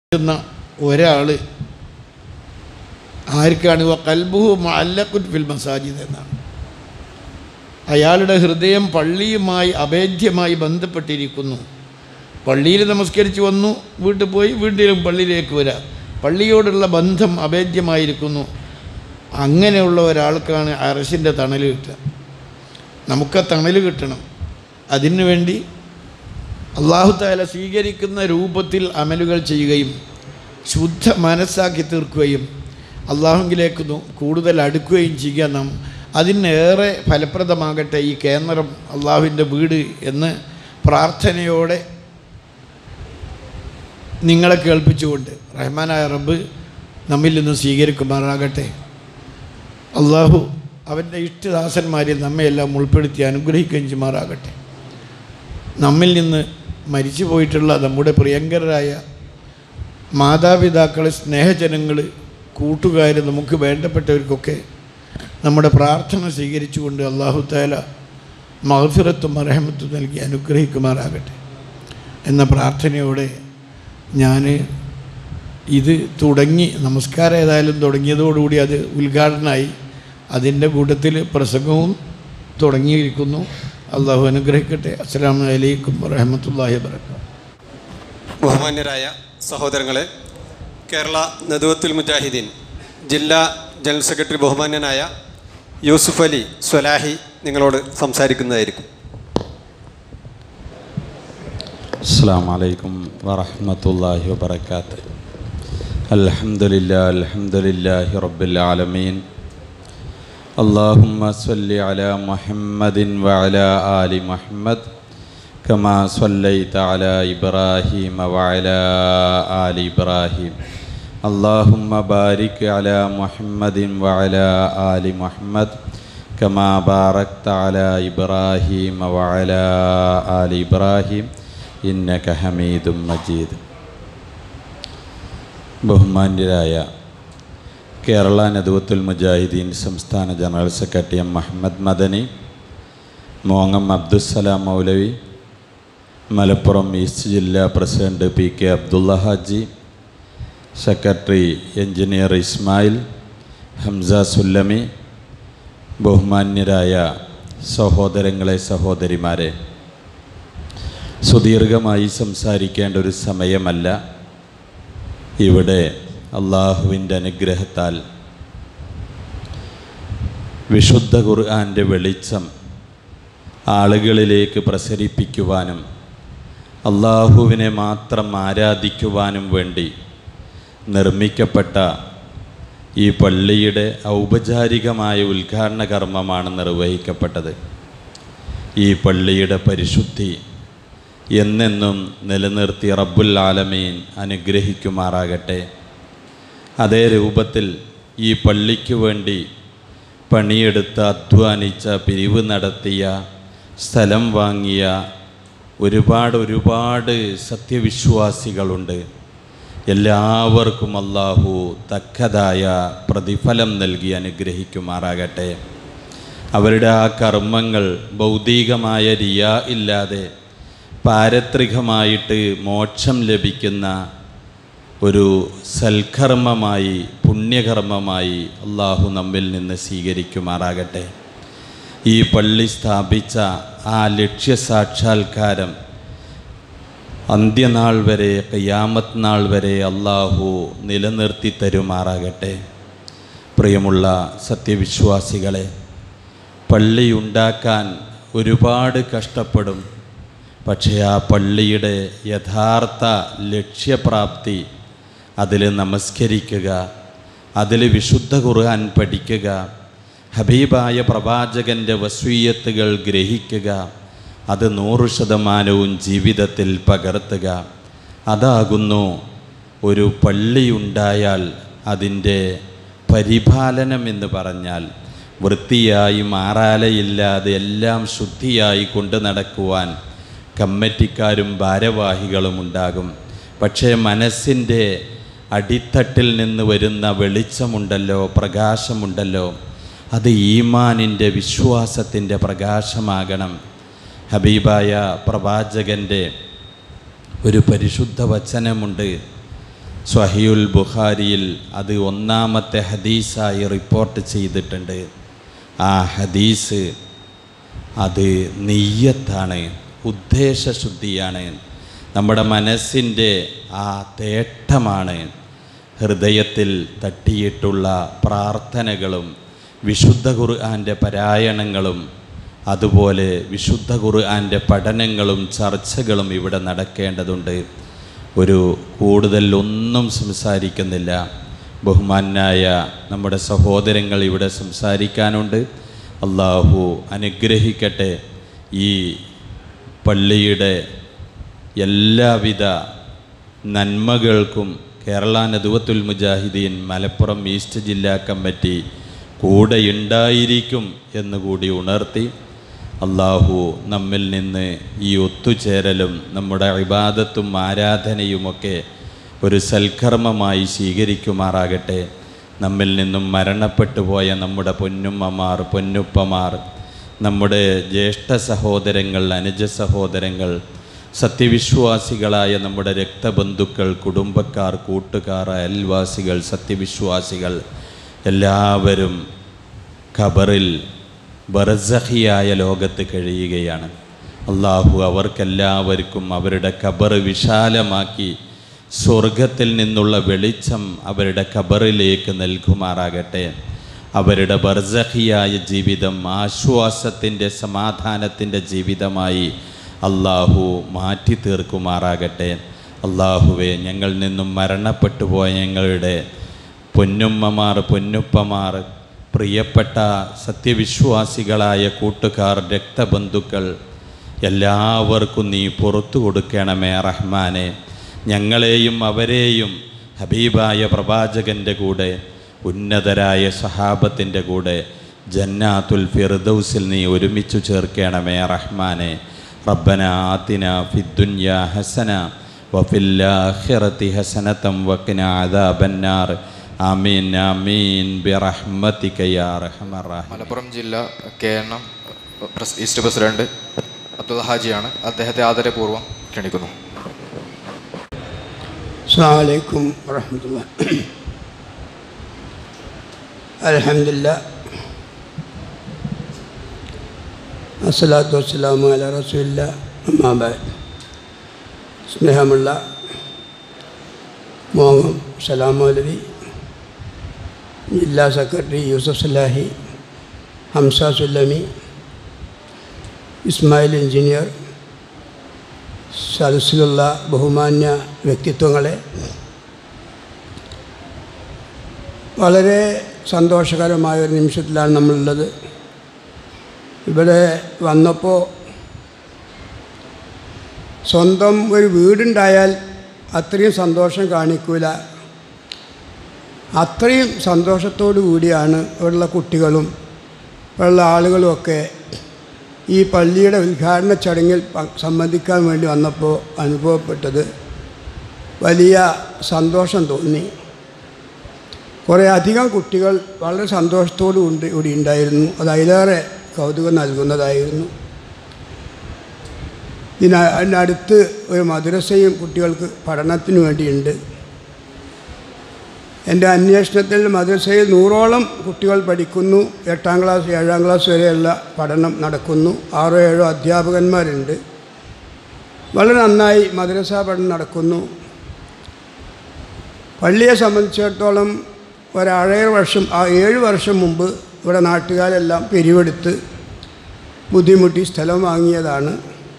എന്ന ഒരാൾ ആർക്കാണ് വ കൽബുഹു മല്ലക്കുൻ ഫിൽ മസാജിദ് എന്നാണ് അയാളുടെ ഹൃദയം പള്ളിയുമായി അഭേദ്യമായി ബന്ധപ്പെട്ടിരിക്കുന്നു പള്ളിയിൽ നമസ്കരിച്ച് വന്നു വീട്ടിൽ പോയി വീട്ടിലും പള്ളിയിലേക്ക് വരാം പള്ളിയോടുള്ള ബന്ധം അഭേദ്യമായിരിക്കുന്നു അങ്ങനെയുള്ള ഒരാൾക്കാണ് അറസിൻ്റെ തണൽ കിട്ടുക നമുക്ക് ആ തണൽ കിട്ടണം അതിനു വേണ്ടി അള്ളാഹു താല സ്വീകരിക്കുന്ന രൂപത്തിൽ അമലുകൾ ചെയ്യുകയും ശുദ്ധ മനസ്സാക്കി തീർക്കുകയും അള്ളാഹുങ്കിലേക്ക് നോ- കൂടുതൽ അടുക്കുകയും ചെയ്യുക നാം അതിനേറെ ഫലപ്രദമാകട്ടെ ഈ കേന്ദ്രം അള്ളാഹുവിൻ്റെ വീട് എന്ന് പ്രാർത്ഥനയോടെ നിങ്ങളെ കേൾപ്പിച്ചുകൊണ്ട് റഹ്മാനായ റബ്ബ് നമ്മിൽ നിന്ന് സ്വീകരിക്കുമാറാകട്ടെ അള്ളാഹു അവൻ്റെ ഇഷ്ടദാസന്മാരിൽ നമ്മയെല്ലാം ഉൾപ്പെടുത്തി അനുഗ്രഹിക്കുകയും ചെയ്യുമാറാകട്ടെ നമ്മിൽ നിന്ന് മരിച്ചു പോയിട്ടുള്ള നമ്മുടെ പ്രിയങ്കരായ മാതാപിതാക്കൾ സ്നേഹജനങ്ങൾ കൂട്ടുകാർ നമുക്ക് വേണ്ടപ്പെട്ടവർക്കൊക്കെ നമ്മുടെ പ്രാർത്ഥന സ്വീകരിച്ചുകൊണ്ട് അള്ളാഹു താല മഹഫിറത്തും അറഹമത്തും നൽകി അനുഗ്രഹിക്കുമാറാകട്ടെ എന്ന പ്രാർത്ഥനയോടെ ഞാൻ ഇത് തുടങ്ങി നമസ്കാരം ഏതായാലും തുടങ്ങിയതോടുകൂടി അത് ഉദ്ഘാടനമായി അതിൻ്റെ കൂട്ടത്തിൽ പ്രസംഗവും തുടങ്ങിയിരിക്കുന്നു അള്ളാഹു അനുഗ്രഹിക്കട്ടെ അസ്സാം വലൈക്കും വറഹമത്തല്ലാഹി വാബർക്കാത്തു ബഹുമാന്യരായ സഹോദരങ്ങളെ കേരള നദുവത്തുൽ മുജാഹിദീൻ ജില്ലാ ജനറൽ സെക്രട്ടറി ബഹുമാന്യനായ യൂസുഫ് അലി സ്വലാഹി നിങ്ങളോട് സംസാരിക്കുന്നതായിരിക്കും السلام عليكم ورحمة الله وبركاته الحمد لله الحمد لله رب العالمين اللهم صل على محمد وعلى آل محمد كما صليت على إبراهيم وعلى آل إبراهيم اللهم بارك على محمد وعلى آل محمد كما باركت على إبراهيم وعلى آل إبراهيم إنك حميد مجيد ബഹുമാന്യരായ കേരള നദുവത്തുൽ മുജാഹിദീൻ സംസ്ഥാന general secretary M Muhammad Madani മോങ്ങം അബ്ദുസ്സലാം മൗലവി മലപ്പുറം ഈസ്റ്റ് ജില്ലാ president P K Abdulla Haji secretary engineer Ismail Hamsa Sullami ബഹുമാന്യരായ സഹോദരങ്ങളെ സഹോദരിമാരെ സുദീർഘമായി സംസാരിക്കേണ്ട ഒരു സമയമല്ല ഇവിടെ അള്ളാഹുവിൻ്റെ അനുഗ്രഹത്താൽ വിശുദ്ധ ഖുർആൻ്റെ വെളിച്ചം ആളുകളിലേക്ക് പ്രസരിപ്പിക്കുവാനും അള്ളാഹുവിനെ മാത്രം ആരാധിക്കുവാനും വേണ്ടി നിർമ്മിക്കപ്പെട്ട ഈ പള്ളിയുടെ ഔപചാരികമായ ഉദ്ഘാടന കർമ്മമാണ് നിർവഹിക്കപ്പെട്ടത് ഈ പള്ളിയുടെ പരിശുദ്ധി എന്നെന്നും നിലനിർത്തി റബ്ബുൽ ആലമീൻ അനുഗ്രഹിക്കുമാറാകട്ടെ അതേ രൂപത്തിൽ ഈ പള്ളിക്ക് വേണ്ടി പണിയെടുത്ത് അധ്വാനിച്ച പിരിവ് നടത്തിയ സ്ഥലം വാങ്ങിയ ഒരുപാട് ഒരുപാട് സത്യവിശ്വാസികളുണ്ട് എല്ലാവർക്കും അള്ളാഹു തക്കതായ പ്രതിഫലം നൽകി അനുഗ്രഹിക്കുമാറാകട്ടെ അവരുടെ ആ കർമ്മങ്ങൾ ഭൗതികമായ റിയ ഇല്ലാതെ പാരത്രികമായിട്ട് മോക്ഷം ലഭിക്കുന്ന ഒരു സൽക്കർമ്മമായി പുണ്യകർമ്മമായി അള്ളാഹു നമ്മിൽ നിന്ന് സ്വീകരിക്കുമാറാകട്ടെ ഈ പള്ളി സ്ഥാപിച്ച ആ ലക്ഷ്യസാക്ഷാത്കാരം അന്ത്യനാൾ വരെ കയ്യാമത്ത് നാൾ വരെ അള്ളാഹു നിലനിർത്തി തരുമാറാകട്ടെ പ്രിയമുള്ള സത്യവിശ്വാസികളെ പള്ളി ഉണ്ടാക്കാൻ ഒരുപാട് കഷ്ടപ്പെടും പക്ഷേ ആ പള്ളിയുടെ യഥാർത്ഥ ലക്ഷ്യപ്രാപ്തി അതിൽ നമസ്കരിക്കുക അതിൽ വിശുദ്ധ ഖുർആൻ പഠിക്കുക ഹബീബായ പ്രവാചകൻ്റെ വസൂയത്തുകൾ ഗ്രഹിക്കുക അത് നൂറ് ശതമാനവും ജീവിതത്തിൽ പകർത്തുക അതാകുന്നു ഒരു പള്ളിയുണ്ടായാൽ അതിൻ്റെ പരിപാലനം എന്ന് പറഞ്ഞാൽ വൃത്തിയായി മാറാലയില്ലാതെ എല്ലാം ശുദ്ധിയായി കൊണ്ടു നടക്കുവാൻ കമ്മിറ്റിക്കാരും ഭാരവാഹികളും ഉണ്ടാകും പക്ഷേ മനസ്സിൻ്റെ അടിത്തട്ടിൽ നിന്ന് വരുന്ന വെളിച്ചമുണ്ടല്ലോ പ്രകാശമുണ്ടല്ലോ അത് ഈമാനിൻ്റെ വിശ്വാസത്തിൻ്റെ പ്രകാശമാകണം ഹബീബായ പ്രവാചകൻ്റെ ഒരു പരിശുദ്ധ വചനമുണ്ട് സ്വഹിയുൽ ബുഖാരിയിൽ അത് ഒന്നാമത്തെ ഹദീസായി റിപ്പോർട്ട് ചെയ്തിട്ടുണ്ട് ആ ഹദീസ് അത് നെയ്യത്താണ് ഉദ്ദേശശുദ്ധിയാണ് നമ്മുടെ മനസ്സിൻ്റെ ആ തേട്ടമാണ് ഹൃദയത്തിൽ തട്ടിയിട്ടുള്ള പ്രാർത്ഥനകളും വിശുദ്ധ ഖുർആൻ്റെ പാരായണങ്ങളും അതുപോലെ വിശുദ്ധ ഖുർആൻ്റെ പഠനങ്ങളും ചർച്ചകളും ഇവിടെ നടക്കേണ്ടതുണ്ട് ഒരു കൂടുതൽ ഒന്നും സംസാരിക്കുന്നില്ല ബഹുമാനായ നമ്മുടെ സഹോദരങ്ങൾ ഇവിടെ സംസാരിക്കാനുണ്ട് അള്ളാഹു അനുഗ്രഹിക്കട്ടെ ഈ പള്ളിയുടെ എല്ലാവിധ നന്മകൾക്കും കേരള നദുവത്തുൽ മുജാഹിദീൻ മലപ്പുറം ഈസ്റ്റ് ജില്ലാ കമ്മിറ്റി കൂടെയുണ്ടായിരിക്കും എന്നുകൂടി ഉണർത്തി അള്ളാഹു നമ്മിൽ നിന്ന് ഈ ഒത്തുചേരലും നമ്മുടെ ഇബാദത്തും ആരാധനയുമൊക്കെ ഒരു സൽക്കർമ്മമായി സ്വീകരിക്കുമാറാകട്ടെ നമ്മിൽ നിന്നും മരണപ്പെട്ടു പോയ നമ്മുടെ പൊന്നുമ്മമാർ പൊന്നുപ്പമാർ നമ്മുടെ ജ്യേഷ്ഠ സഹോദരങ്ങൾ അനുജ സഹോദരങ്ങൾ സത്യവിശ്വാസികളായ നമ്മുടെ രക്തബന്ധുക്കൾ കുടുംബക്കാർ കൂട്ടുകാർ അയൽവാസികൾ സത്യവിശ്വാസികൾ എല്ലാവരും ഖബറിൽ ബർസഹിയായ ലോകത്ത് കഴിയുകയാണ് അള്ളാഹു അവർക്കെല്ലാവർക്കും അവരുടെ ഖബർ വിശാലമാക്കി സ്വർഗത്തിൽ നിന്നുള്ള വെളിച്ചം അവരുടെ ഖബറിലേക്ക് നൽകുമാറാകട്ടെ അവരുടെ ബർസഹിയായ ജീവിതം ആശ്വാസത്തിൻ്റെ സമാധാനത്തിൻ്റെ ജീവിതമായി അള്ളാഹു മാറ്റി തീർക്കുമാറാകട്ടെ അള്ളാഹുവെ ഞങ്ങളിൽ നിന്നും മരണപ്പെട്ടു പോയ ഞങ്ങളുടെ പൊന്നുമ്മമാർ പൊന്നുപ്പമാർ പ്രിയപ്പെട്ട സത്യവിശ്വാസികളായ കൂട്ടുകാർ രക്തബന്ധുക്കൾ എല്ലാവർക്കും നീ പുറത്തു കൊടുക്കണമേ റഹ്മാനെ ഞങ്ങളെയും അവരെയും ഹബീബായ പ്രവാചകൻ്റെ കൂടെ ഉന്നതരായ സഹാബത്തിൻ്റെ കൂടെ ജന്നാത്തുൽ ഫിർദൗസിൽ നീ ഒരുമിച്ചു ചേർക്കണമേ റഹ്മാനെ റബ്ബന ആത്തിന ഫിദ്ദുന്യ ഹസന വഫില്ലാഖിറതി ഹസനതം വഖിന അദാബന്നാർ ആമീൻ ആമീൻ ബിറഹ്മതിക യാ അർഹമർ റഹീം മലപ്പുറം ജില്ല Keralam press East president Abdul ഹാജിയാണ് അദ്ദേഹത്തെ ആദരപൂർവ്വം ക്ഷണിക്കുന്നു السلام عليكم ورحمة الله الحمد لله الصلاة والسلام على رسول الله أما بعد സ്നേഹമുള്ള മോങ്ങം സലാം മൗലവി ജില്ലാ സെക്രട്ടറി യൂസഫ് സലാഹി ഹംസ സുല്ലമി ഇസ്മായിൽ എഞ്ചിനീയർ സദസ്സിലുള്ള ബഹുമാന്യ വ്യക്തിത്വങ്ങളെ വളരെ സന്തോഷകരമായ ഒരു നിമിഷത്തിലാണ് നമ്മളുള്ളത് ഇവിടെ വന്നപ്പോൾ സ്വന്തം ഒരു വീടുണ്ടായാൽ അത്രയും സന്തോഷം കാണിക്കൂല അത്രയും സന്തോഷത്തോടു കൂടിയാണ് ഇവിടെയുള്ള കുട്ടികളും ഇവിടെയുള്ള ആളുകളുമൊക്കെ ഈ പള്ളിയുടെ ഉദ്ഘാടന ചടങ്ങിൽ പ- സംബന്ധിക്കാൻ വേണ്ടി വന്നപ്പോൾ അനുഭവപ്പെട്ടത് വലിയ സന്തോഷം തോന്നി കുറേ അധികം കുട്ടികൾ വളരെ സന്തോഷത്തോടു കൂടി കൂടി ഉണ്ടായിരുന്നു അത് അതിലേറെ കൗതുകം നൽകുന്നതായിരുന്നു ഇതിന അതിനടുത്ത് ഒരു മദ്രസയും കുട്ടികൾക്ക് പഠനത്തിന് വേണ്ടിയുണ്ട് എൻ്റെ അന്വേഷണത്തിൽ മദ്രസയിൽ നൂറോളം കുട്ടികൾ പഠിക്കുന്നു എട്ടാം ക്ലാസ് ഏഴാം ക്ലാസ് വരെയുള്ള പഠനം നടക്കുന്നു ആറോ ഏഴോ അധ്യാപകന്മാരുണ്ട് വളരെ നന്നായി മദ്രസ പഠനം നടക്കുന്നു പള്ളിയെ സംബന്ധിച്ചിടത്തോളം ഒരേഴ് വർഷം ആ ഏഴ് വർഷം മുമ്പ് ഇവിടെ നാട്ടുകാരെല്ലാം പിരിവെടുത്ത് ബുദ്ധിമുട്ടി സ്ഥലം വാങ്ങിയതാണ്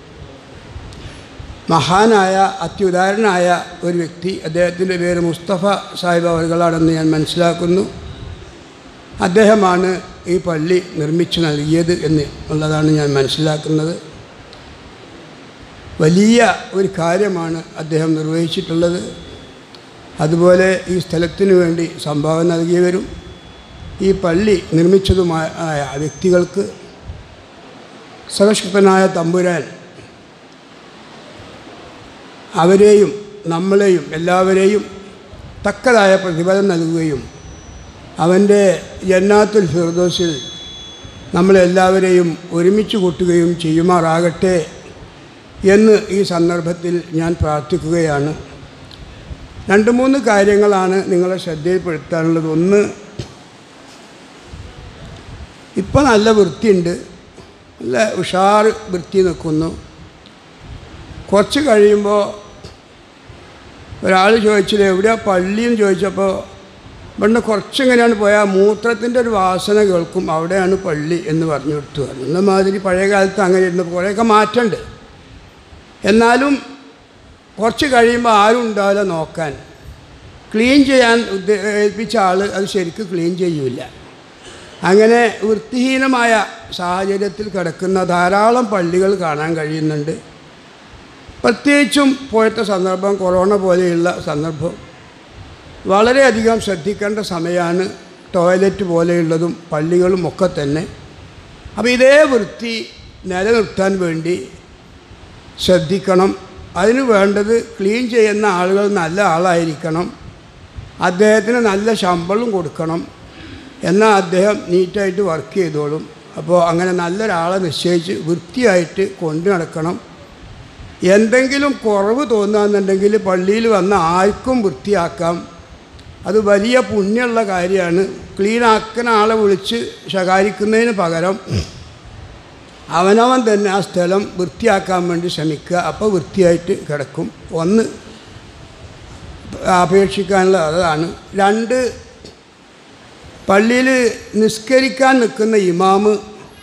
മഹാനായ അത്യുദാരനായ ഒരു വ്യക്തി അദ്ദേഹത്തിൻ്റെ പേര് മുസ്തഫ സാഹിബ് അവർകളാണെന്ന് ഞാൻ മനസ്സിലാക്കുന്നു അദ്ദേഹമാണ് ഈ പള്ളി നിർമ്മിച്ചു നൽകിയത് എന്ന് ഉള്ളതാണ് ഞാൻ മനസ്സിലാക്കുന്നത് വലിയ ഒരു കാര്യമാണ് അദ്ദേഹം നിർവഹിച്ചിട്ടുള്ളത് അതുപോലെ ഈ സ്ഥലത്തിന് വേണ്ടി സംഭാവന നൽകിയവരും ഈ പള്ളി നിർമ്മിച്ചതുമായ ആയ വ്യക്തികൾക്ക് സർവശക്തനായ തമ്പുരാൻ അവരെയും നമ്മളെയും എല്ലാവരെയും തക്കതായ പ്രതിഫലം നൽകുകയും അവൻ്റെ ജന്നാത്തുൽ ഫിർദോസിൽ നമ്മളെല്ലാവരെയും ഒരുമിച്ച് കൂട്ടുകയും ചെയ്യുമാറാകട്ടെ എന്ന് ഈ സന്ദർഭത്തിൽ ഞാൻ പ്രാർത്ഥിക്കുകയാണ് രണ്ട് മൂന്ന് കാര്യങ്ങളാണ് നിങ്ങളെ ശ്രദ്ധയിൽപ്പെടുത്താനുള്ളത് ഒന്ന് ഇപ്പം നല്ല വൃത്തിയുണ്ട് നല്ല ഉഷാർ വൃത്തി നിൽക്കുന്നു കുറച്ച് കഴിയുമ്പോൾ ഒരാൾ ചോദിച്ചില്ല എവിടെയാ പള്ളിയെന്ന് ചോദിച്ചപ്പോൾ ഇവിടുന്ന് കുറച്ചിങ്ങനെയാണ് പോയാൽ മൂത്രത്തിൻ്റെ ഒരു വാസന കേൾക്കും അവിടെയാണ് പള്ളി എന്ന് പറഞ്ഞു കൊടുത്തു എന്ന മാതിരി പഴയ കാലത്ത് അങ്ങനെ ഇരുന്ന് കുറേയൊക്കെ മാറ്റമുണ്ട് എന്നാലും കുറച്ച് കഴിയുമ്പോൾ ആരും ഉണ്ടാവില്ല നോക്കാൻ ക്ലീൻ ചെയ്യാൻ ഉദ്ദേ ഏൽപ്പിച്ച ആൾ അത് ശരിക്കും ക്ലീൻ ചെയ്യൂല അങ്ങനെ വൃത്തിഹീനമായ സാഹചര്യത്തിൽ കിടക്കുന്ന ധാരാളം പള്ളികൾ കാണാൻ കഴിയുന്നുണ്ട് പ്രത്യേകിച്ചും പോയത്തെ സന്ദർഭം കൊറോണ പോലെയുള്ള സന്ദർഭം വളരെയധികം ശ്രദ്ധിക്കേണ്ട സമയമാണ് ടോയ്ലറ്റ് പോലെയുള്ളതും പള്ളികളും ഒക്കെ തന്നെ അപ്പോൾ ഇതേ വൃത്തി നിലനിർത്താൻ വേണ്ടി ശ്രദ്ധിക്കണം അതിന് വേണ്ടത് ക്ലീൻ ചെയ്യുന്ന ആളുകൾ നല്ല ആളായിരിക്കണം അദ്ദേഹത്തിന് നല്ല ശമ്പളം കൊടുക്കണം എന്നാൽ അദ്ദേഹം നീറ്റായിട്ട് വർക്ക് ചെയ്തോളും അപ്പോൾ അങ്ങനെ നല്ലൊരാളെ നിശ്ചയിച്ച് വൃത്തിയായിട്ട് കൊണ്ടു നടക്കണം എന്തെങ്കിലും കുറവ് തോന്നുകയെന്നുണ്ടെങ്കിൽ പള്ളിയിൽ വന്ന ആർക്കും വൃത്തിയാക്കാം അത് വലിയ പുണ്യമുള്ള കാര്യമാണ് ക്ലീൻ ആക്കുന്ന ആളെ വിളിച്ച് ശകാരിക്കുന്നതിന് പകരം അവനവൻ തന്നെ ആ സ്ഥലം വൃത്തിയാക്കാൻ വേണ്ടി ശ്രമിക്കുക അപ്പോൾ വൃത്തിയായിട്ട് കിടക്കും ഒന്ന് അപേക്ഷിക്കാനുള്ള അതാണ് രണ്ട് പള്ളിയിൽ നിസ്കരിക്കാൻ നിൽക്കുന്ന ഇമാമ്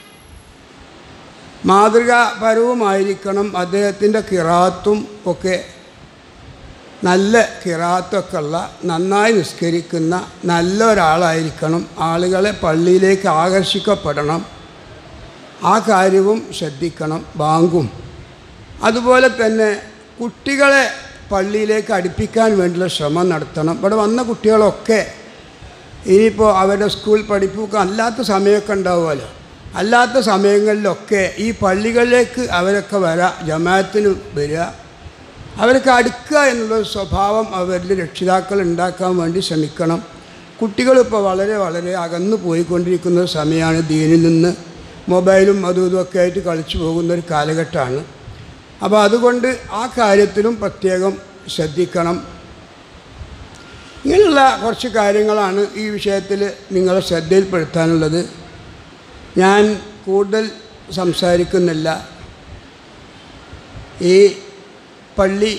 മാതൃകാപരവുമായിരിക്കണം അദ്ദേഹത്തിൻ്റെ കിറാത്തും ഒക്കെ നല്ല കിറാത്തൊക്കെ ഉള്ള നന്നായി നിസ്കരിക്കുന്ന നല്ല ഒരാളായിരിക്കണം ആളുകളെ പള്ളിയിലേക്ക് ആകർഷിക്കപ്പെടണം ആ കാര്യവും ശ്രദ്ധിക്കണം ബാങ്കും അതുപോലെ തന്നെ കുട്ടികളെ പള്ളിയിലേക്ക് അടുപ്പിക്കാൻ വേണ്ടിയുള്ള ശ്രമം നടത്തണം ഇവിടെ വന്ന കുട്ടികളൊക്കെ ഇനിയിപ്പോൾ അവരുടെ സ്കൂൾ പഠിപ്പൊക്കെ അല്ലാത്ത സമയമൊക്കെ ഉണ്ടാവുമല്ലോ അല്ലാത്ത സമയങ്ങളിലൊക്കെ ഈ പള്ളികളിലേക്ക് അവരൊക്കെ വരാം ജമാഅത്തിന് വരിക അവർക്ക് അടുക്കുക എന്നുള്ള സ്വഭാവം അവരിൽ രക്ഷിതാക്കൾ ഉണ്ടാക്കാൻ വേണ്ടി ശ്രമിക്കണം കുട്ടികളിപ്പോൾ വളരെ വളരെ അകന്നു പോയിക്കൊണ്ടിരിക്കുന്ന ഒരു സമയമാണ് ദീനിൽ നിന്ന് മൊബൈലും അതും ഇതുമൊക്കെ ആയിട്ട് കളിച്ചു പോകുന്ന ഒരു കാലഘട്ടമാണ് അപ്പോൾ അതുകൊണ്ട് ആ കാര്യത്തിലും പ്രത്യേകം ശ്രദ്ധിക്കണം ഇങ്ങനെയുള്ള കുറച്ച് കാര്യങ്ങളാണ് ഈ വിഷയത്തിൽ നിങ്ങളെ ശ്രദ്ധയിൽപ്പെടുത്താനുള്ളത് ഞാൻ കൂടുതൽ സംസാരിക്കുന്നില്ല ഈ പള്ളി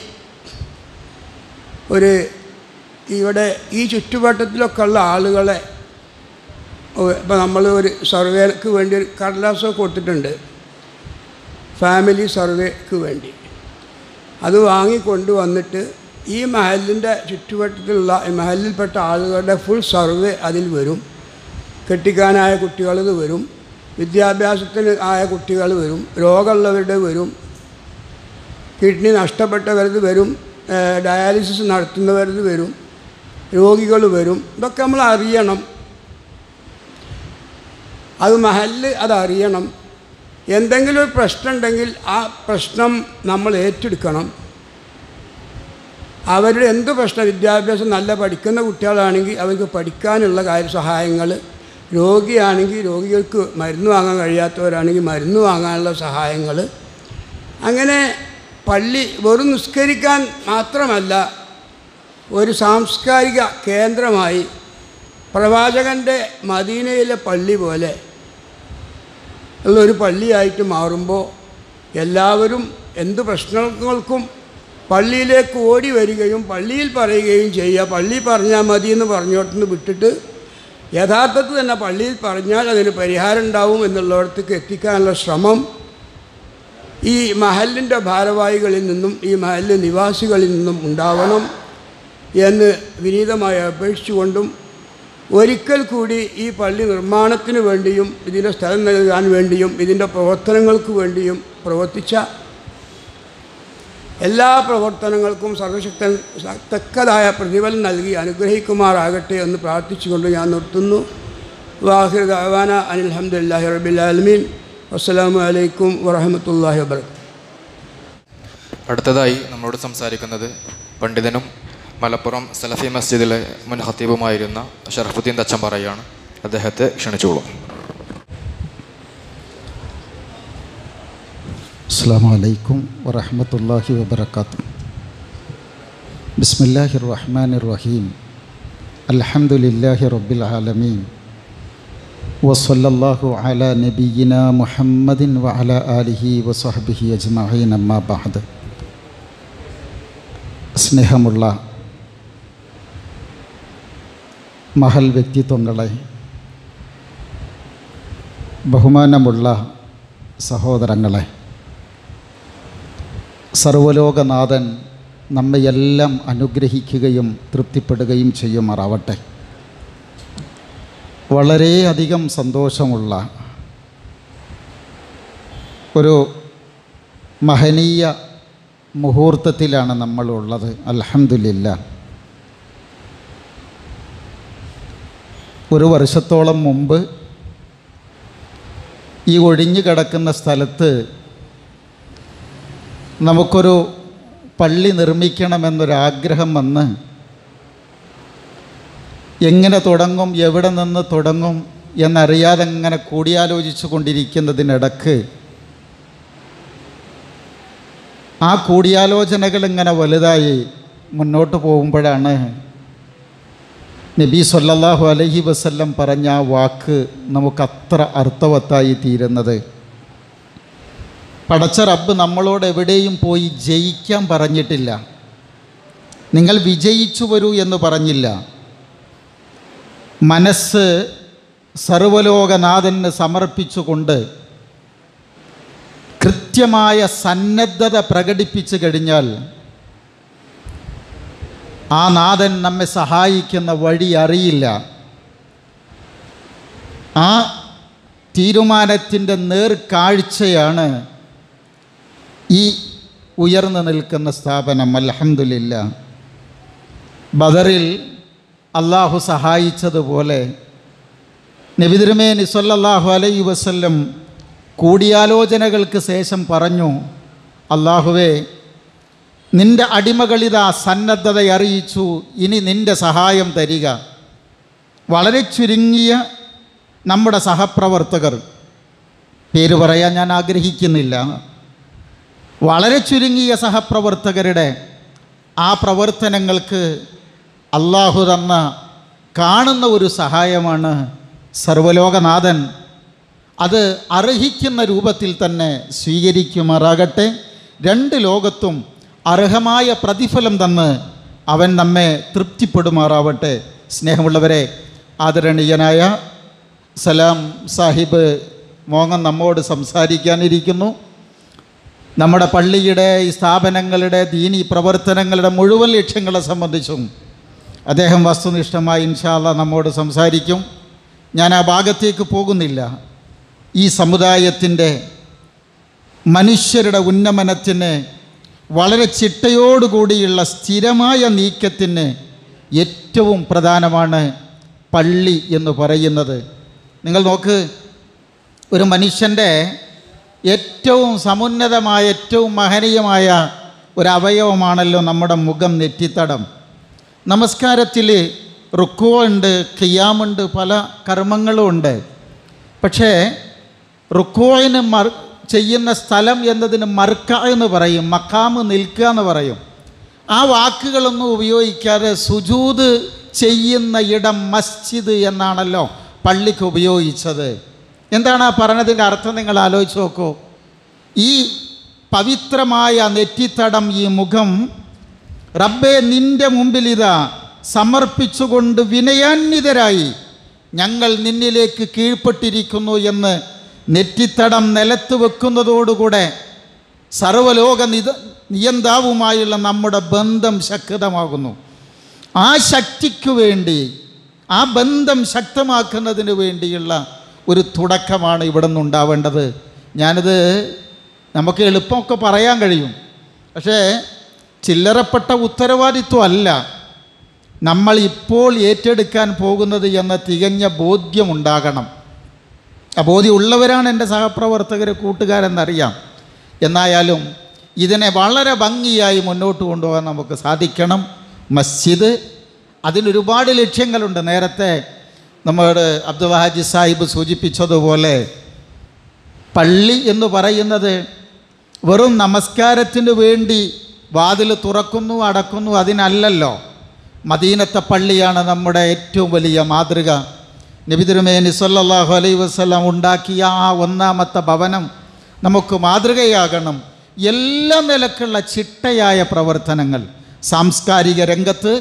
ഒരു ഇവിടെ ഈ ചുറ്റുവട്ടത്തിലൊക്കെ ഉള്ള ആളുകളെ ഇപ്പോൾ നമ്മൾ ഒരു സർവേക്ക് വേണ്ടി ഒരു കടലാസൊക്കെ കൊടുത്തിട്ടുണ്ട് ഫാമിലി സർവേക്ക് വേണ്ടി അത് വാങ്ങിക്കൊണ്ട് വന്നിട്ട് ഈ മഹലിൻ്റെ ചുറ്റുവട്ടത്തിലുള്ള ഈ മഹലിൽപ്പെട്ട ആളുകളുടെ ഫുൾ സർവേ അതിൽ വരും കെട്ടിക്കാനായ കുട്ടികളത് വരും വിദ്യാഭ്യാസത്തിന് ആയ കുട്ടികൾ വരും രോഗമുള്ളവരുടെ വരും കിഡ്നി നഷ്ടപ്പെട്ടവരത് വരും ഏഹ് ഡയാലിസിസ് നടത്തുന്നവരത് വരും രോഗികൾ വരും ഇതൊക്കെ നമ്മൾ അറിയണം അത് മഹല് അതറിയണം എന്തെങ്കിലും ഒരു പ്രശ്നം ഉണ്ടെങ്കിൽ ആ പ്രശ്നം നമ്മൾ ഏറ്റെടുക്കണം അവരുടെ എന്ത് പ്രശ്നം വിദ്യാഭ്യാസം നല്ല പഠിക്കുന്ന കുട്ടികളാണെങ്കിൽ അവർക്ക് പഠിക്കാനുള്ള കാര്യ സഹായങ്ങൾ രോഗിയാണെങ്കിൽ രോഗികൾക്ക് മരുന്ന് വാങ്ങാൻ കഴിയാത്തവരാണെങ്കിൽ മരുന്ന് വാങ്ങാനുള്ള സഹായങ്ങൾ അങ്ങനെ പള്ളി വെറും നിസ്കരിക്കാൻ മാത്രമല്ല ഒരു സാംസ്കാരിക കേന്ദ്രമായി പ്രവാചകൻ്റെ മദീനയിലെ പള്ളി പോലെ ഉള്ളൊരു പള്ളിയായിട്ട് മാറുമ്പോൾ എല്ലാവരും എന്ത് പ്രശ്നങ്ങൾക്കും പള്ളിയിലേക്ക് ഓടി വരികയും പള്ളിയിൽ പറയുകയും ചെയ്യുക പള്ളി പറഞ്ഞാൽ മതി എന്ന് പറഞ്ഞോടത്തുനിന്ന് വിട്ടിട്ട് യഥാർത്ഥത്തിൽ തന്നെ പള്ളിയിൽ പറഞ്ഞാൽ അതിന് പരിഹാരം ഉണ്ടാവും എന്നുള്ളിടത്തേക്ക് എത്തിക്കാനുള്ള ശ്രമം ഈ മഹലിൻ്റെ ഭാരവാഹികളിൽ നിന്നും ഈ മഹലിലെ നിവാസികളിൽ നിന്നും ഉണ്ടാവണം എന്ന് വിനീതമായി അപേക്ഷിച്ചുകൊണ്ടും ഒരിക്കൽ കൂടി ഈ പള്ളി നിർമ്മാണത്തിന് വേണ്ടിയും ഇതിൻ്റെ സ്ഥലം നൽകാൻ വേണ്ടിയും ഇതിൻ്റെ പ്രവർത്തനങ്ങൾക്ക് വേണ്ടിയും പ്രവർത്തിച്ച എല്ലാ പ്രവർത്തനങ്ങൾക്കും സർവശക്തൻ തക്കതായ പ്രതിഫലം നൽകി അനുഗ്രഹിക്കുമാറാകട്ടെ എന്ന് പ്രാർത്ഥിച്ചുകൊണ്ട് ഞാൻ നിർത്തുന്നു വാഹിർ ദാവാന അനിൽഹമ്മദില്ലാഹി റബിലാലമീൻ അസ്സലാമു അലൈക്കും വറഹമത്തല്ലാഹി വബർക്കാത്തു അടുത്തതായി നമ്മളോട് സംസാരിക്കുന്നത് പണ്ഡിതനും മലപ്പുറം സലഫി മസ്ജിദിലെ മുൻ ഹത്തീബുമായിരുന്ന ഷറഫുദ്ദീൻ തച്ചമ്പാറയാണ് അദ്ദേഹത്തെ ക്ഷണിച്ചോളൂ അസ്സാം വലൈക്കും വറഹമത്തല്ലാഹി വബർക്കാത്തു بسم الله الرحمن الرحيم الحمد لله رب العالمين وصلى الله على نبينا محمد وعلى آله وصحبه أجمعين أما بعد സ്നേഹമുള്ള മഹൽ വ്യക്തിത്വങ്ങളെ ബഹുമാനമുള്ള സഹോദരങ്ങളെ സർവലോകനാഥൻ നമ്മയെല്ലാം അനുഗ്രഹിക്കുകയും തൃപ്തിപ്പെടുകയും ചെയ്യുമാറാവട്ടെ വളരെയധികം സന്തോഷമുള്ള ഒരു മഹനീയ മുഹൂർത്തത്തിലാണ് നമ്മളുള്ളത് അൽഹംദുലില്ല ഒരു വർഷത്തോളം മുമ്പ് ഈ ഒഴിഞ്ഞു കിടക്കുന്ന സ്ഥലത്ത് നമുക്കൊരു പള്ളി നിർമ്മിക്കണമെന്നൊരാഗ്രഹം വന്ന് എങ്ങനെ തുടങ്ങും എവിടെ നിന്ന് തുടങ്ങും എന്നറിയാതെ അങ്ങനെ കൂടിയാലോചിച്ചു കൊണ്ടിരിക്കുന്നതിനിടക്ക് ആ കൂടിയാലോചനകൾ ഇങ്ങനെ വലുതായി മുന്നോട്ട് പോകുമ്പോഴാണ് നബി സല്ലല്ലാഹു അലൈഹി വസല്ലം പറഞ്ഞ ആ വാക്ക് നമുക്കത്ര അർത്ഥവത്തായി തീരുന്നത് പടച്ച റബ്ബ് നമ്മളോട് എവിടെയും പോയി ജയിക്കാൻ പറഞ്ഞിട്ടില്ല നിങ്ങൾ വിജയിച്ചു വരൂ എന്ന് പറഞ്ഞില്ല മനസ്സ് സർവലോകനാഥന് സമർപ്പിച്ചുകൊണ്ട് കൃത്യമായ സന്നദ്ധത പ്രകടിപ്പിച്ചു കഴിഞ്ഞാൽ ആ നാഥൻ നമ്മെ സഹായിക്കുന്ന വഴി അറിയില്ല ആ തീരുമാനത്തിൻ്റെ നേർക്കാഴ്ചയാണ് ഈ ഉയർന്നു നിൽക്കുന്ന സ്ഥാപനം അൽഹംദുലില്ല ബദറിൽ അള്ളാഹു സഹായിച്ചതുപോലെ നബിതിരുമേനി സല്ലല്ലാഹു അലൈ വസല്ലം കൂടിയാലോചനകൾക്ക് ശേഷം പറഞ്ഞു അള്ളാഹുവേ നിൻ്റെ അടിമകളിതാ സന്നദ്ധത അറിയിച്ചു ഇനി നിൻ്റെ സഹായം തരിക വളരെ ചുരുങ്ങിയ നമ്മുടെ സഹപ്രവർത്തകർ പേര് പറയാൻ ഞാൻ ആഗ്രഹിക്കുന്നില്ല വളരെ ചുരുങ്ങിയ സഹപ്രവർത്തകരുടെ ആ പ്രവർത്തനങ്ങൾക്ക് അള്ളാഹു തന്ന കാണുന്ന ഒരു സഹായമാണ് സർവലോകനാഥൻ അത് അർഹിക്കുന്ന രൂപത്തിൽ തന്നെ സ്വീകരിക്കുമാറാകട്ടെ രണ്ട് ലോകത്തും അർഹമായ പ്രതിഫലം തന്ന് അവൻ നമ്മെ തൃപ്തിപ്പെടുമാറാവട്ടെ സ്നേഹമുള്ളവരെ ആദരണീയനായ സലാം സാഹിബ് മോങ്ങൻ നമ്മോട് സംസാരിക്കാനിരിക്കുന്നു നമ്മുടെ പള്ളിയുടെ ഈ സ്ഥാപനങ്ങളുടെ ദീനി പ്രവർത്തനങ്ങളുടെ മുഴുവൻ ലക്ഷ്യങ്ങളെ സംബന്ധിച്ചും അദ്ദേഹം വസ്തുനിഷ്ഠമായി ഇൻഷാല്ല നമ്മോട് സംസാരിക്കും ഞാൻ ആ ഭാഗത്തേക്ക് പോകുന്നില്ല ഈ സമുദായത്തിൻ്റെ മനുഷ്യരുടെ ഉന്നമനത്തിന് വളരെ ചിട്ടയോടുകൂടിയുള്ള സ്ഥിരമായ നീക്കത്തിന് ഏറ്റവും പ്രധാനമാണ് പള്ളി എന്ന് പറയുന്നത് നിങ്ങൾ നോക്ക് ഒരു മനുഷ്യൻ്റെ ഏറ്റവും സമുന്നതമായ ഏറ്റവും മഹനീയമായ ഒരു അവയവമാണല്ലോ നമ്മുടെ മുഖം നെറ്റിത്തടം നമസ്കാരത്തിൽ റുക്കോ ഉണ്ട് ഖിയാമുണ്ട് പല കർമ്മങ്ങളും ഉണ്ട് പക്ഷേ റുക്കോയിന് മർ ചെയ്യുന്ന സ്ഥലം എന്നതിന് മർക്ക എന്ന് പറയും മക്കാമ് നിൽക്കുക എന്ന് പറയും ആ വാക്കുകളൊന്നും ഉപയോഗിക്കാതെ സുജൂത് ചെയ്യുന്ന ഇടം മസ്ജിദ് എന്നാണല്ലോ പള്ളിക്ക് ഉപയോഗിച്ചത് എന്താണ് ആ പറഞ്ഞതിൻ്റെ അർത്ഥം നിങ്ങൾ ആലോചിച്ച് നോക്കൂ ഈ പവിത്രമായ നെറ്റിത്തടം ഈ മുഖം റബ്ബെ നിൻ്റെ മുമ്പിൽ ഇതാ സമർപ്പിച്ചുകൊണ്ട് വിനയാന്വിതരായി ഞങ്ങൾ നിന്നിലേക്ക് കീഴ്പ്പെട്ടിരിക്കുന്നു എന്ന് നെറ്റിത്തടം നിലത്ത് വെക്കുന്നതോടുകൂടെ സർവലോക നിത നിയന്താവുമായുള്ള നമ്മുടെ ബന്ധം ശക്തമാകുന്നു ആ ശക്തിക്ക് വേണ്ടി ആ ബന്ധം ശക്തമാക്കുന്നതിന് വേണ്ടിയുള്ള ഒരു തുടക്കമാണ് ഇവിടെ നിന്നുണ്ടാവേണ്ടത് ഞാനിത് നമുക്ക് എളുപ്പമൊക്കെ പറയാൻ കഴിയും പക്ഷേ ചില്ലറപ്പെട്ട ഉത്തരവാദിത്വമല്ല നമ്മൾ ഇപ്പോൾ ഏറ്റെടുക്കാൻ പോകുന്നത് എന്ന തികഞ്ഞ ബോധ്യമുണ്ടാകണം ആ ബോധ്യമുള്ളവരാണ് എൻ്റെ സഹപ്രവർത്തകർ കൂട്ടുകാരെന്നറിയാം എന്നായാലും ഇതിനെ വളരെ ഭംഗിയായി മുന്നോട്ട് കൊണ്ടുപോകാൻ നമുക്ക് സാധിക്കണം മസ്ജിദ് അതിനൊരുപാട് ലക്ഷ്യങ്ങളുണ്ട് നേരത്തെ നമ്മുടെ അബ്ദുൽ ഹാജി സാഹിബ് സൂചിപ്പിച്ചതുപോലെ പള്ളി എന്ന് പറയുന്നത് വെറും നമസ്കാരത്തിന് വേണ്ടി വാതിൽ തുറക്കുന്നു അടക്കുന്നു അതിനല്ലല്ലോ മദീനത്തെ പള്ളിയാണ് നമ്മുടെ ഏറ്റവും വലിയ മാതൃക നബിതിരുമേനി സല്ലല്ലാഹു അലൈ വസ്ലാം ഉണ്ടാക്കിയ ആ ഒന്നാമത്തെ ഭവനം നമുക്ക് മാതൃകയാകണം എല്ലാ നിലക്കുള്ള ചിട്ടയായ പ്രവർത്തനങ്ങൾ സാംസ്കാരിക രംഗത്ത്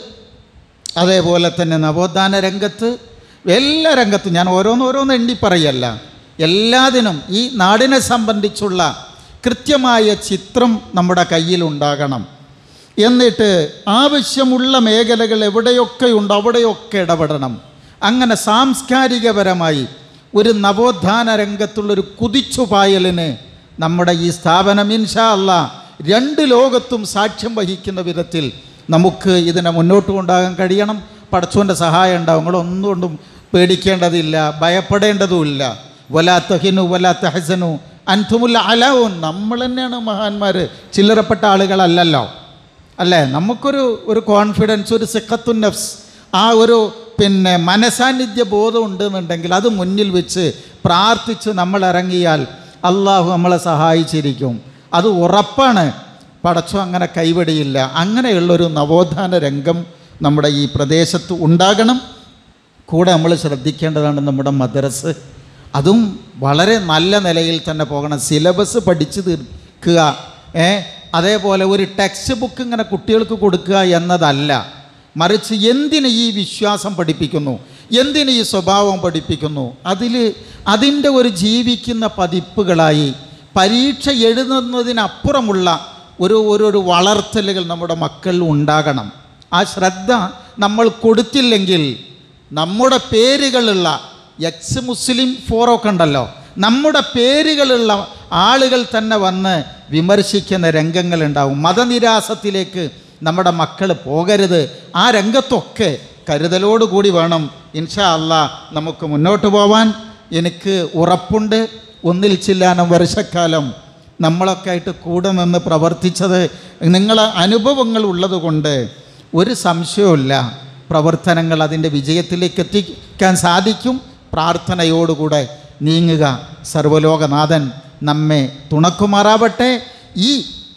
അതേപോലെ തന്നെ നവോത്ഥാന രംഗത്ത് എല്ലാ രംഗത്തും ഞാൻ ഓരോന്നോരോന്ന് എണ്ണി പറയല്ല എല്ലാത്തിനും ഈ നാടിനെ സംബന്ധിച്ചുള്ള കൃത്യമായ ചിത്രം നമ്മുടെ കയ്യിലുണ്ടാകണം എന്നിട്ട് ആവശ്യമുള്ള മേഖലകൾ എവിടെയൊക്കെയുണ്ട് അവിടെയൊക്കെ ഇടപെടണം അങ്ങനെ സാംസ്കാരികപരമായി ഒരു നവോത്ഥാന രംഗത്തുള്ളൊരു കുതിച്ചുപായലിന് നമ്മുടെ ഈ സ്ഥാപനം ഇൻഷാ അല്ല രണ്ട് ലോകത്തും സാക്ഷ്യം വഹിക്കുന്ന വിധത്തിൽ നമുക്ക് ഇതിനെ മുന്നോട്ട് കൊണ്ടാകാൻ കഴിയണം പടച്ചോൻ്റെ സഹായം ഉണ്ടാവും നിങ്ങളൊന്നും കൊണ്ടും പേടിക്കേണ്ടതില്ല ഭയപ്പെടേണ്ടതുമില്ല വലാത്തഹിനു വലാത്തഹസനു അൻതുമുല്ല അലാവും നമ്മൾ തന്നെയാണ് മഹാന്മാർ ചില്ലറപ്പെട്ട ആളുകളല്ലല്ലോ അല്ലേ നമുക്കൊരു ഒരു കോൺഫിഡൻസ് ഒരു സിഖത്തു നഫ്സ് ആ ഒരു പിന്നെ മനസാന്നിധ്യ ബോധം ഉണ്ടെന്നുണ്ടെങ്കിൽ അത് മുന്നിൽ വെച്ച് പ്രാർത്ഥിച്ച് നമ്മൾ ഇറങ്ങിയാൽ അള്ളാഹു നമ്മളെ സഹായിച്ചിരിക്കും അത് ഉറപ്പാണ് പടച്ചോ അങ്ങനെ കൈവടിയില്ല അങ്ങനെയുള്ളൊരു നവോത്ഥാന രംഗം നമ്മുടെ ഈ പ്രദേശത്ത് ഉണ്ടാകണം കൂടെ നമ്മൾ ശ്രദ്ധിക്കേണ്ടതാണ് നമ്മുടെ മദ്രസ് അതും വളരെ നല്ല നിലയിൽ തന്നെ പോകണം സിലബസ് പഠിച്ചു തീർക്കുക ഏ അതേപോലെ ഒരു ടെക്സ്റ്റ് ബുക്ക് ഇങ്ങനെ കുട്ടികൾക്ക് കൊടുക്കുക എന്നതല്ല മറിച്ച് എന്തിന് ഈ വിശ്വാസം പഠിപ്പിക്കുന്നു എന്തിന് ഈ സ്വഭാവം പഠിപ്പിക്കുന്നു അതിൽ അതിൻ്റെ ഒരു ജീവിക്കുന്ന പതിപ്പുകളായി പരീക്ഷ എഴുതുന്നതിനപ്പുറമുള്ള ഒരു ഒരു ഒരു വളർത്തലുകൾ നമ്മുടെ മക്കളിൽ ഉണ്ടാകണം ആ ശ്രദ്ധ നമ്മൾ കൊടുത്തില്ലെങ്കിൽ നമ്മുടെ പേരുകളുള്ള എക്സ് മുസ്ലിം ഫോറൊക്കെ ഉണ്ടല്ലോ നമ്മുടെ പേരുകളുള്ള ആളുകൾ തന്നെ വന്ന് വിമർശിക്കുന്ന രംഗങ്ങളുണ്ടാവും മതനിരാസത്തിലേക്ക് നമ്മുടെ മക്കൾ പോകരുത് ആ രംഗത്തൊക്കെ കരുതലോടുകൂടി വേണം ഇൻഷാ അല്ലാ നമുക്ക് മുന്നോട്ട് പോവാൻ എനിക്ക് ഉറപ്പുണ്ട് ഒന്നിൽ ചില്ലാനം വർഷക്കാലം നമ്മളൊക്കെ ആയിട്ട് കൂടെ നിന്ന് പ്രവർത്തിച്ചത് നിങ്ങളെ അനുഭവങ്ങൾ ഉള്ളതുകൊണ്ട് ഒരു സംശയവുമില്ല പ്രവർത്തനങ്ങൾ അതിൻ്റെ വിജയത്തിലേക്ക് എത്തിക്കാൻ സാധിക്കും പ്രാർത്ഥനയോടുകൂടെ നീങ്ങുക സർവലോകനാഥൻ നമ്മെ തുണക്കുമാറാവട്ടെ ഈ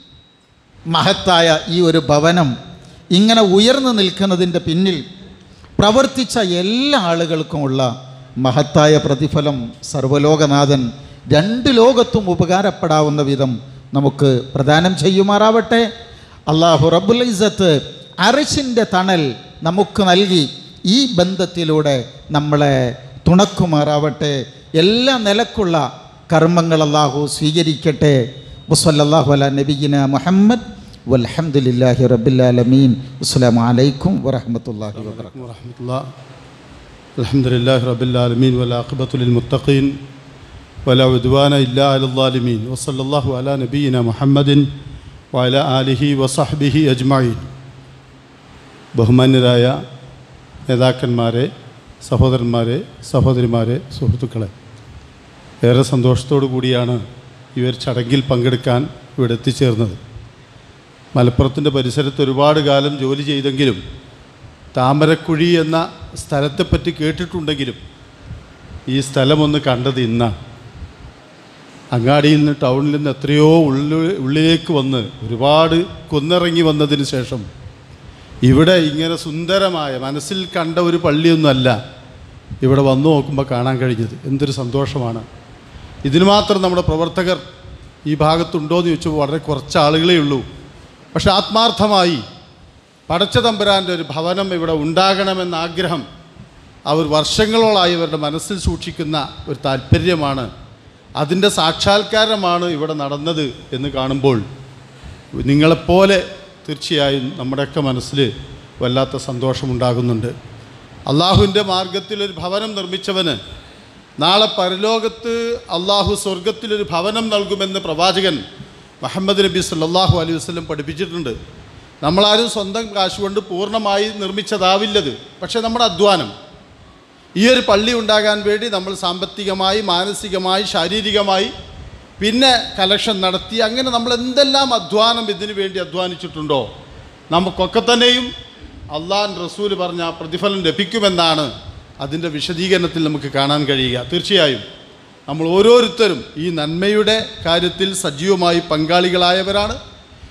മഹത്തായ ഈ ഒരു ഭവനം ഇങ്ങനെ ഉയർന്നു നിൽക്കുന്നതിൻ്റെ പിന്നിൽ പ്രവർത്തിച്ച എല്ലാ ആളുകൾക്കുമുള്ള മഹത്തായ പ്രതിഫലം സർവലോകനാഥൻ രണ്ട് ലോകത്തും ഉപകാരപ്പെടാവുന്ന വിധം നമുക്ക് പ്രദാനം ചെയ്യുമാറാവട്ടെ അള്ളാഹു റബ്ബുൽ ഇസത്ത് അറിഷിൻ്റെ തണൽ നമുക്ക് നൽകി ഈ ബന്ധത്തിലൂടെ നമ്മളെ തുണക്കുമാറാവട്ടെ എല്ലാ നിലക്കുള്ള കർമ്മങ്ങൾ അള്ളാഹു സ്വീകരിക്കട്ടെ വസ്വല്ലാഹു അല നബീന മുഹമ്മദ് വൽഹംദുലില്ലാഹി റബ്ബിലാലമീൻ അസ്സലാമു അലൈക്കും വറഹ്മത്തുള്ളാഹി വബറകാതുഹു ورحمة الله الحمد لله رب العالمين والعاقبة للمتقين ولا عدوان إلا على الظالمين وصلى الله على نبينا محمد وعلى آله وصحبه أجمعين ബഹുമാന്യരായ നേതാക്കന്മാരെ സഹോദരന്മാരെ സഹോദരിമാരെ സുഹൃത്തുക്കളെ ഏറെ സന്തോഷത്തോടു കൂടിയാണ് ഈ ഒരു ചടങ്ങിൽ പങ്കെടുക്കാൻ ഇവിടെ എത്തിച്ചേർന്നത് മലപ്പുറത്തിൻ്റെ പരിസരത്ത് ഒരുപാട് കാലം ജോലി ചെയ്തെങ്കിലും താമരക്കുഴി എന്ന സ്ഥലത്തെപ്പറ്റി കേട്ടിട്ടുണ്ടെങ്കിലും ഈ സ്ഥലമൊന്ന് കണ്ടത് ഇന്നാണ് അങ്ങാടിയിൽ നിന്ന് ടൗണിൽ നിന്ന് എത്രയോ ഉള്ളു ഉള്ളിലേക്ക് വന്ന് ഒരുപാട് കുന്നിറങ്ങി വന്നതിന് ശേഷം ഇവിടെ ഇങ്ങനെ സുന്ദരമായ മനസ്സിൽ കണ്ട ഒരു പള്ളിയൊന്നുമല്ല ഇവിടെ വന്നു നോക്കുമ്പോൾ കാണാൻ കഴിഞ്ഞത് എന്തൊരു സന്തോഷമാണ് ഇതിന് മാത്രം നമ്മുടെ പ്രവർത്തകർ ഈ ഭാഗത്തുണ്ടോ എന്ന് ചോദിച്ചപ്പോൾ വളരെ കുറച്ച് ആളുകളേ ഉള്ളൂ പക്ഷെ ആത്മാർത്ഥമായി പടച്ച തമ്പുരാൻ്റെ ഒരു ഭവനം ഇവിടെ ഉണ്ടാകണമെന്ന ആഗ്രഹം അവർ വർഷങ്ങളോളായി അവരുടെ മനസ്സിൽ സൂക്ഷിക്കുന്ന ഒരു താല്പര്യമാണ് അതിൻ്റെ സാക്ഷാത്കാരമാണ് ഇവിടെ നടന്നത് എന്ന് കാണുമ്പോൾ നിങ്ങളെപ്പോലെ തീർച്ചയായും നമ്മുടെയൊക്കെ മനസ്സിൽ വല്ലാത്ത സന്തോഷമുണ്ടാകുന്നുണ്ട് അള്ളാഹുവിൻ്റെ മാർഗത്തിൽ ഒരു ഭവനം നിർമ്മിച്ചവന് നാളെ പരലോകത്ത് അള്ളാഹു സ്വർഗത്തിലൊരു ഭവനം നൽകുമെന്ന് പ്രവാചകൻ മുഹമ്മദ് നബി സല്ലല്ലാഹു അലൈഹി വസല്ലം പഠിപ്പിച്ചിട്ടുണ്ട് നമ്മളാരും സ്വന്തം കാശ് കൊണ്ട് പൂർണ്ണമായി നിർമ്മിച്ചതാവില്ലത് പക്ഷേ നമ്മുടെ അധ്വാനം ഈ ഒരു പള്ളി ഉണ്ടാകാൻ വേണ്ടി നമ്മൾ സാമ്പത്തികമായി മാനസികമായി ശാരീരികമായി പിന്നെ കലക്ഷൻ നടത്തി അങ്ങനെ നമ്മൾ എന്തെല്ലാം അധ്വാനം ഇതിനു വേണ്ടി അധ്വാനിച്ചിട്ടുണ്ടോ നമുക്കൊക്കെ തന്നെയും അള്ളാൻ റസൂൽ പറഞ്ഞ ആ പ്രതിഫലം ലഭിക്കുമെന്നാണ് അതിൻ്റെ വിശദീകരണത്തിൽ നമുക്ക് കാണാൻ കഴിയുക തീർച്ചയായും നമ്മൾ ഓരോരുത്തരും ഈ നന്മയുടെ കാര്യത്തിൽ സജീവമായി പങ്കാളികളായവരാണ്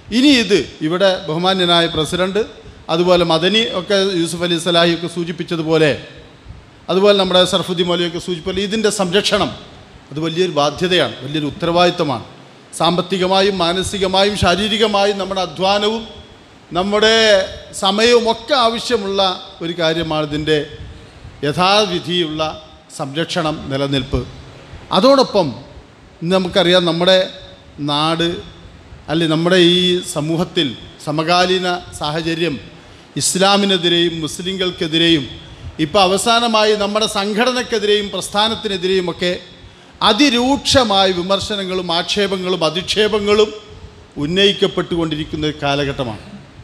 ഇനി ഇത് ഇവിടെ ബഹുമാന്യനായ പ്രസിഡന്റ് അതുപോലെ മദനി ഒക്കെ യൂസുഫ് അലി സലാഹി ഒക്കെ സൂചിപ്പിച്ചതുപോലെ അതുപോലെ നമ്മുടെ സർഫുദ്ദീൻ മൗലിയൊക്കെ സൂചിപ്പിച്ചപോലെ ഇതിൻ്റെ സംരക്ഷണം അത് വലിയൊരു ബാധ്യതയാണ് വലിയൊരു ഉത്തരവാദിത്തമാണ് സാമ്പത്തികമായും മാനസികമായും ശാരീരികമായും നമ്മുടെ അധ്വാനവും നമ്മുടെ സമയവും ഒക്കെ ആവശ്യമുള്ള ഒരു കാര്യമാണ് ഇതിൻ്റെ യഥാവിധിയുള്ള സംരക്ഷണം നിലനിൽപ്പ് അതോടൊപ്പം ഇന്ന് നമുക്കറിയാം നമ്മുടെ നാട് അല്ലെ നമ്മുടെ ഈ സമൂഹത്തിൽ സമകാലീന സാഹചര്യം ഇസ്ലാമിനെതിരെയും മുസ്ലിങ്ങൾക്കെതിരെയും ഇപ്പോൾ അവസാനമായി നമ്മുടെ സംഘടനക്കെതിരെയും പ്രസ്ഥാനത്തിനെതിരെയും ഒക്കെ അതിരൂക്ഷമായ വിമർശനങ്ങളും ആക്ഷേപങ്ങളും അധിക്ഷേപങ്ങളും ഉന്നയിക്കപ്പെട്ടുകൊണ്ടിരിക്കുന്ന ഒരു കാലഘട്ടമാണ്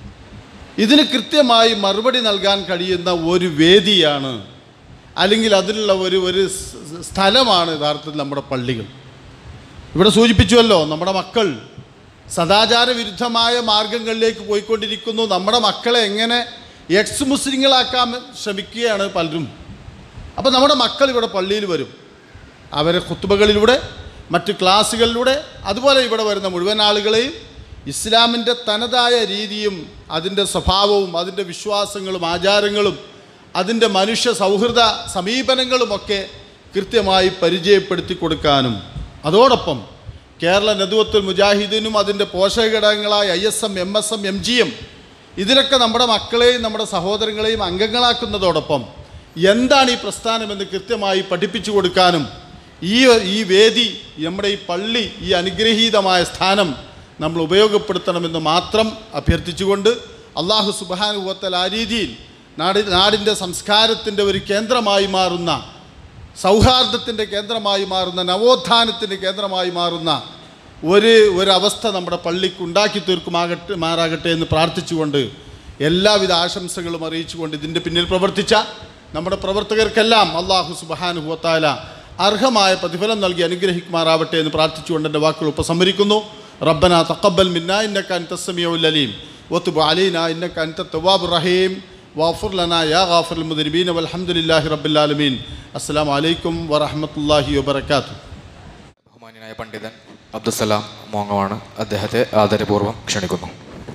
ഇതിന് കൃത്യമായി മറുപടി നൽകാൻ കഴിയുന്ന ഒരു വേദിയാണ് അല്ലെങ്കിൽ അതിനുള്ള ഒരു ഒരു സ് സ്ഥലമാണ് യഥാർത്ഥത്തിൽ നമ്മുടെ പള്ളികൾ ഇവിടെ സൂചിപ്പിച്ചുവല്ലോ നമ്മുടെ മക്കൾ സദാചാര വിരുദ്ധമായ മാർഗങ്ങളിലേക്ക് പോയിക്കൊണ്ടിരിക്കുന്നു നമ്മുടെ മക്കളെ എങ്ങനെ എക്സ് മുസ്ലിങ്ങളാക്കാൻ ശ്രമിക്കുകയാണ് പലരും അപ്പോൾ നമ്മുടെ മക്കൾ ഇവിടെ പള്ളിയിൽ വരും അവരെ കുത്തുബകളിലൂടെ മറ്റ് ക്ലാസ്സുകളിലൂടെ അതുപോലെ ഇവിടെ വരുന്ന മുഴുവൻ ആളുകളെയും ഇസ്ലാമിൻ്റെ തനതായ രീതിയും അതിൻ്റെ സ്വഭാവവും അതിൻ്റെ വിശ്വാസങ്ങളും ആചാരങ്ങളും അതിൻ്റെ മനുഷ്യ സൗഹൃദ സമീപനങ്ങളുമൊക്കെ കൃത്യമായി പരിചയപ്പെടുത്തി കൊടുക്കാനും അതോടൊപ്പം കേരള നദുവത്തുൽ മുജാഹിദീനും അതിൻ്റെ പോഷകഘടകങ്ങളായ I S M M S M M G M ഇതിലൊക്കെ നമ്മുടെ മക്കളെയും നമ്മുടെ സഹോദരങ്ങളെയും അംഗങ്ങളാക്കുന്നതോടൊപ്പം എന്താണ് ഈ പ്രസ്ഥാനമെന്ന് കൃത്യമായി പഠിപ്പിച്ചു കൊടുക്കാനും ഈ ഈ വേദി നമ്മുടെ ഈ പള്ളി ഈ അനുഗ്രഹീതമായ സ്ഥാനം നമ്മൾ ഉപയോഗപ്പെടുത്തണമെന്ന് മാത്രം അഭ്യർത്ഥിച്ചുകൊണ്ട് അള്ളാഹു സുബാനുഭവത്തൽ ആ രീതിയിൽ നാടി നാടിൻ്റെ സംസ്കാരത്തിൻ്റെ ഒരു കേന്ദ്രമായി മാറുന്ന സൗഹാർദ്ദത്തിൻ്റെ കേന്ദ്രമായി മാറുന്ന നവോത്ഥാനത്തിൻ്റെ കേന്ദ്രമായി മാറുന്ന ഒരു ഒരവസ്ഥ നമ്മുടെ പള്ളിക്ക് ഉണ്ടാക്കി തീർക്കുമാകട്ടെ മാറാകട്ടെ എന്ന് പ്രാർത്ഥിച്ചുകൊണ്ട് എല്ലാവിധ ആശംസകളും അറിയിച്ചുകൊണ്ട് ഇതിൻ്റെ പിന്നിൽ പ്രവർത്തിച്ച നമ്മുടെ പ്രവർത്തകർക്കെല്ലാം അള്ളാഹു സുബഹാനുഹുവത്താല അർഹമായ പ്രതിഫലം നൽകി അനുഗ്രഹിക്കുമാറാവട്ടെ എന്ന് പ്രാർത്ഥിച്ചുകൊണ്ട് എൻ്റെ വാക്കുകൾ ഉപസംഹരിക്കുന്നു റബ്ബന തക്കബൽ മിന്ന ഇന്നക്ക അൻത സമീഉൽ അലീം വതുബ് അലൈന ഇന്നക്ക അൻത തവ്വാബുർ റഹീം വാഫുർ ലന യാ ഗാഫിറുൽ മുദ്രിബീൻ വൽഹംദുലില്ലാഹി റബ്ബിൽ ആലമീൻ അസ്സലാമു അലൈക്കും വറഹ്മത്തുള്ളാഹി വബറകാതുഹു ബഹുമാന്യനായ പണ്ഡിതൻ അബ്ദുസലാം മോങ്ങമാണ് അദ്ദേഹത്തെ ആദരപൂർവ്വം ക്ഷണിക്കുന്നു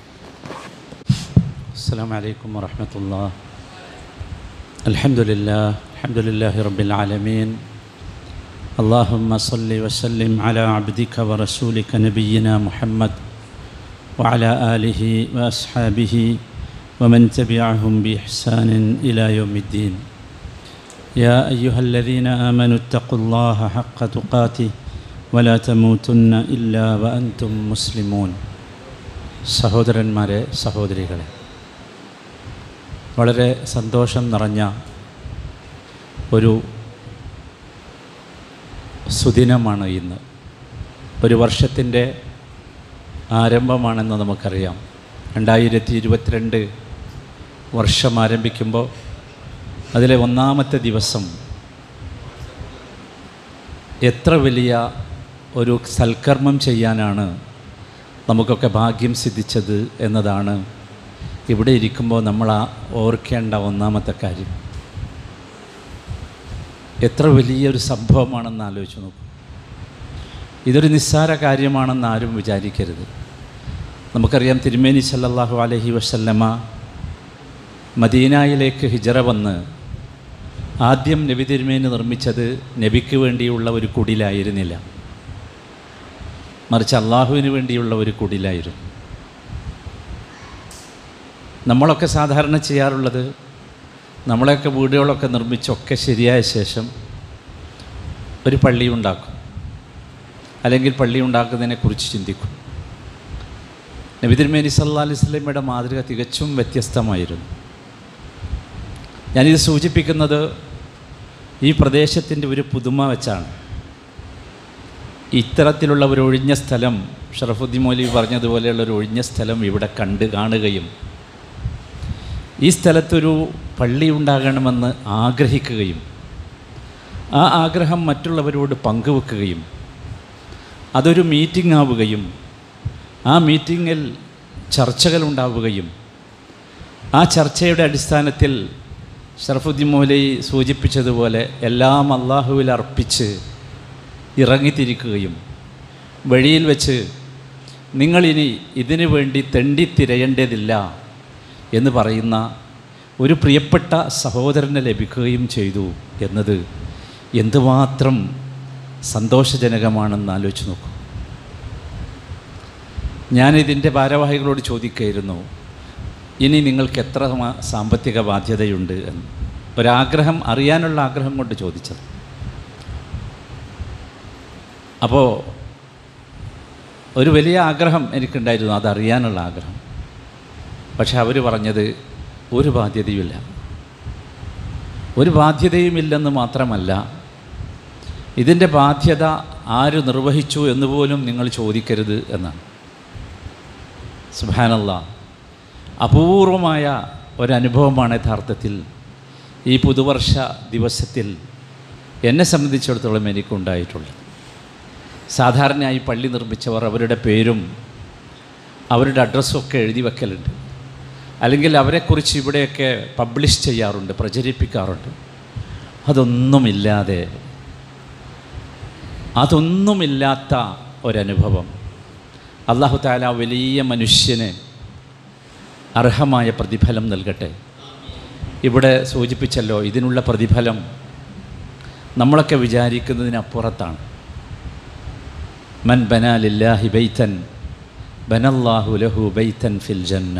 السلام عليكم ورحمة الله الحمد لله الحمد لله رب العالمين اللهم صل وسلم على عبدك ورسولك نبينا محمد وعلى آله وأصحابه ومن تبعهم بإحسان إلى يوم الدين يا أيها الذين آمنوا اتقوا الله حق تقاته ولا تموتن إلا وأنتم مسلمون സഹോദരന്മാരെ സഹോദരികളെ വളരെ സന്തോഷം നിറഞ്ഞ ഒരു സുദിനമാണ് ഇന്ന് ഒരു വർഷത്തിൻ്റെ ആരംഭമാണെന്ന് നമുക്കറിയാം രണ്ടായിരത്തി ഇരുപത്തിരണ്ട് വർഷം ആരംഭിക്കുമ്പോൾ അതിലെ ഒന്നാമത്തെ ദിവസം എത്ര വലിയ ഒരു സൽക്കർമ്മം ചെയ്യാനാണ് നമുക്കൊക്കെ ഭാഗ്യം സിദ്ധിച്ചത് എന്നതാണ് ഇവിടെ ഇരിക്കുമ്പോൾ നമ്മൾ ആ ഓർക്കേണ്ട ഒന്നാമത്തെ കാര്യം എത്ര വലിയൊരു സംഭവമാണെന്ന് ആലോചിച്ച് നോക്കൂ ഇതൊരു നിസ്സാര കാര്യമാണെന്ന് ആരും വിചാരിക്കരുത് നമുക്കറിയാം തിരുമേനി സല്ലല്ലാഹു അലൈഹി വസല്ലമ മദീനായിലേക്ക് ഹിജറ വന്ന് ആദ്യം നബി തിരുമേനി നിർമ്മിച്ചത് നബിക്ക് വേണ്ടിയുള്ള ഒരു കുടിലായിരുന്നില്ല മറിച്ച് അള്ളാഹുവിന് വേണ്ടിയുള്ള ഒരു കുടിലായിരുന്നു നമ്മളൊക്കെ സാധാരണ ചെയ്യാറുള്ളത് നമ്മളെയൊക്കെ വീടുകളൊക്കെ നിർമ്മിച്ചൊക്കെ ശരിയായ ശേഷം ഒരു പള്ളി ഉണ്ടാക്കും അല്ലെങ്കിൽ പള്ളി ഉണ്ടാക്കുന്നതിനെക്കുറിച്ച് ചിന്തിക്കും നബി തിരുമേനി സല്ലാ അലൈഹി സ്വലമയുടെ മാതൃക തികച്ചും വ്യത്യസ്തമായിരുന്നു ഞാനിത് സൂചിപ്പിക്കുന്നത് ഈ പ്രദേശത്തിൻ്റെ ഒരു പുതുമ വെച്ചാണ് ഇത്തരത്തിലുള്ള ഒരു ഒഴിഞ്ഞ സ്ഥലം ഷറഫുദ്ദീൻ മൗലവി പറഞ്ഞതുപോലെയുള്ള ഒരു ഒഴിഞ്ഞ സ്ഥലം ഇവിടെ കണ്ട് കാണുകയും ഈ സ്ഥലത്തൊരു പള്ളി ഉണ്ടാകണമെന്ന് ആഗ്രഹിക്കുകയും ആ ആഗ്രഹം മറ്റുള്ളവരോട് പങ്കുവെക്കുകയും അതൊരു മീറ്റിംഗ് ആവുകയും ആ മീറ്റിങ്ങിൽ ചർച്ചകൾ ഉണ്ടാവുകയും ആ ചർച്ചയുടെ അടിസ്ഥാനത്തിൽ ഷറഫുദ്ദീൻ മൗലൈ സൂചിപ്പിച്ചതുപോലെ എല്ലാം അള്ളാഹുവിൽ അർപ്പിച്ച് ഇറങ്ങിത്തിരിക്കുകയും വഴിയിൽ വെച്ച് നിങ്ങളിനി ഇതിനു വേണ്ടി തെണ്ടിത്തിരയേണ്ടതില്ല എന്ന് പറയുന്ന ഒരു പ്രിയപ്പെട്ട സഹോദരനെ ലഭിക്കുകയും ചെയ്തു എന്നത് എന്തുമാത്രം സന്തോഷജനകമാണെന്ന് ആലോചിച്ച് നോക്കൂ ഞാനിതിൻ്റെ ഭാരവാഹികളോട് ചോദിക്കുകയായിരുന്നു ഇനി നിങ്ങൾക്ക് എത്ര മാ- സാമ്പത്തിക ബാധ്യതയുണ്ട് എന്ന് ഒരാഗ്രഹം അറിയാനുള്ള ആഗ്രഹം കൊണ്ട് ചോദിച്ചത് അപ്പോൾ ഒരു വലിയ ആഗ്രഹം എനിക്കുണ്ടായിരുന്നു അതറിയാനുള്ള ആഗ്രഹം പക്ഷെ അവർ പറഞ്ഞത് ഒരു ബാധ്യതയുമില്ല ഒരു ബാധ്യതയുമില്ലെന്ന് മാത്രമല്ല ഇതിൻ്റെ ബാധ്യത ആര് നിർവഹിച്ചു എന്ന് പോലും നിങ്ങൾ ചോദിക്കരുത് എന്നാണ് സുബാനല്ല അപൂർവമായ ഒരനുഭവമാണ് യഥാർത്ഥത്തിൽ ഈ പുതുവർഷ ദിവസത്തിൽ എന്നെ സംബന്ധിച്ചിടത്തോളം എനിക്കുണ്ടായിട്ടുള്ളത് സാധാരണയായി പള്ളി നിർമ്മിച്ചവർ അവരുടെ പേരും അവരുടെ അഡ്രസ്സും ഒക്കെ എഴുതി വെക്കലുണ്ട് അല്ലെങ്കിൽ അവരെക്കുറിച്ച് ഇവിടെയൊക്കെ പബ്ലിഷ് ചെയ്യാറുണ്ട് പ്രചരിപ്പിക്കാറുണ്ട് അതൊന്നുമില്ലാതെ അതൊന്നുമില്ലാത്ത ഒരനുഭവം അള്ളാഹു താല വലിയ മനുഷ്യന് അർഹമായ പ്രതിഫലം നൽകട്ടെ ഇവിടെ സൂചിപ്പിച്ചല്ലോ ഇതിനുള്ള പ്രതിഫലം നമ്മളൊക്കെ വിചാരിക്കുന്നതിനപ്പുറത്താണ് മൻ ബന ലില്ലാഹി ബൈത്തൻ ബനല്ലാഹു ലഹു ബൈത്തൻ ഫിൽ ജന്ന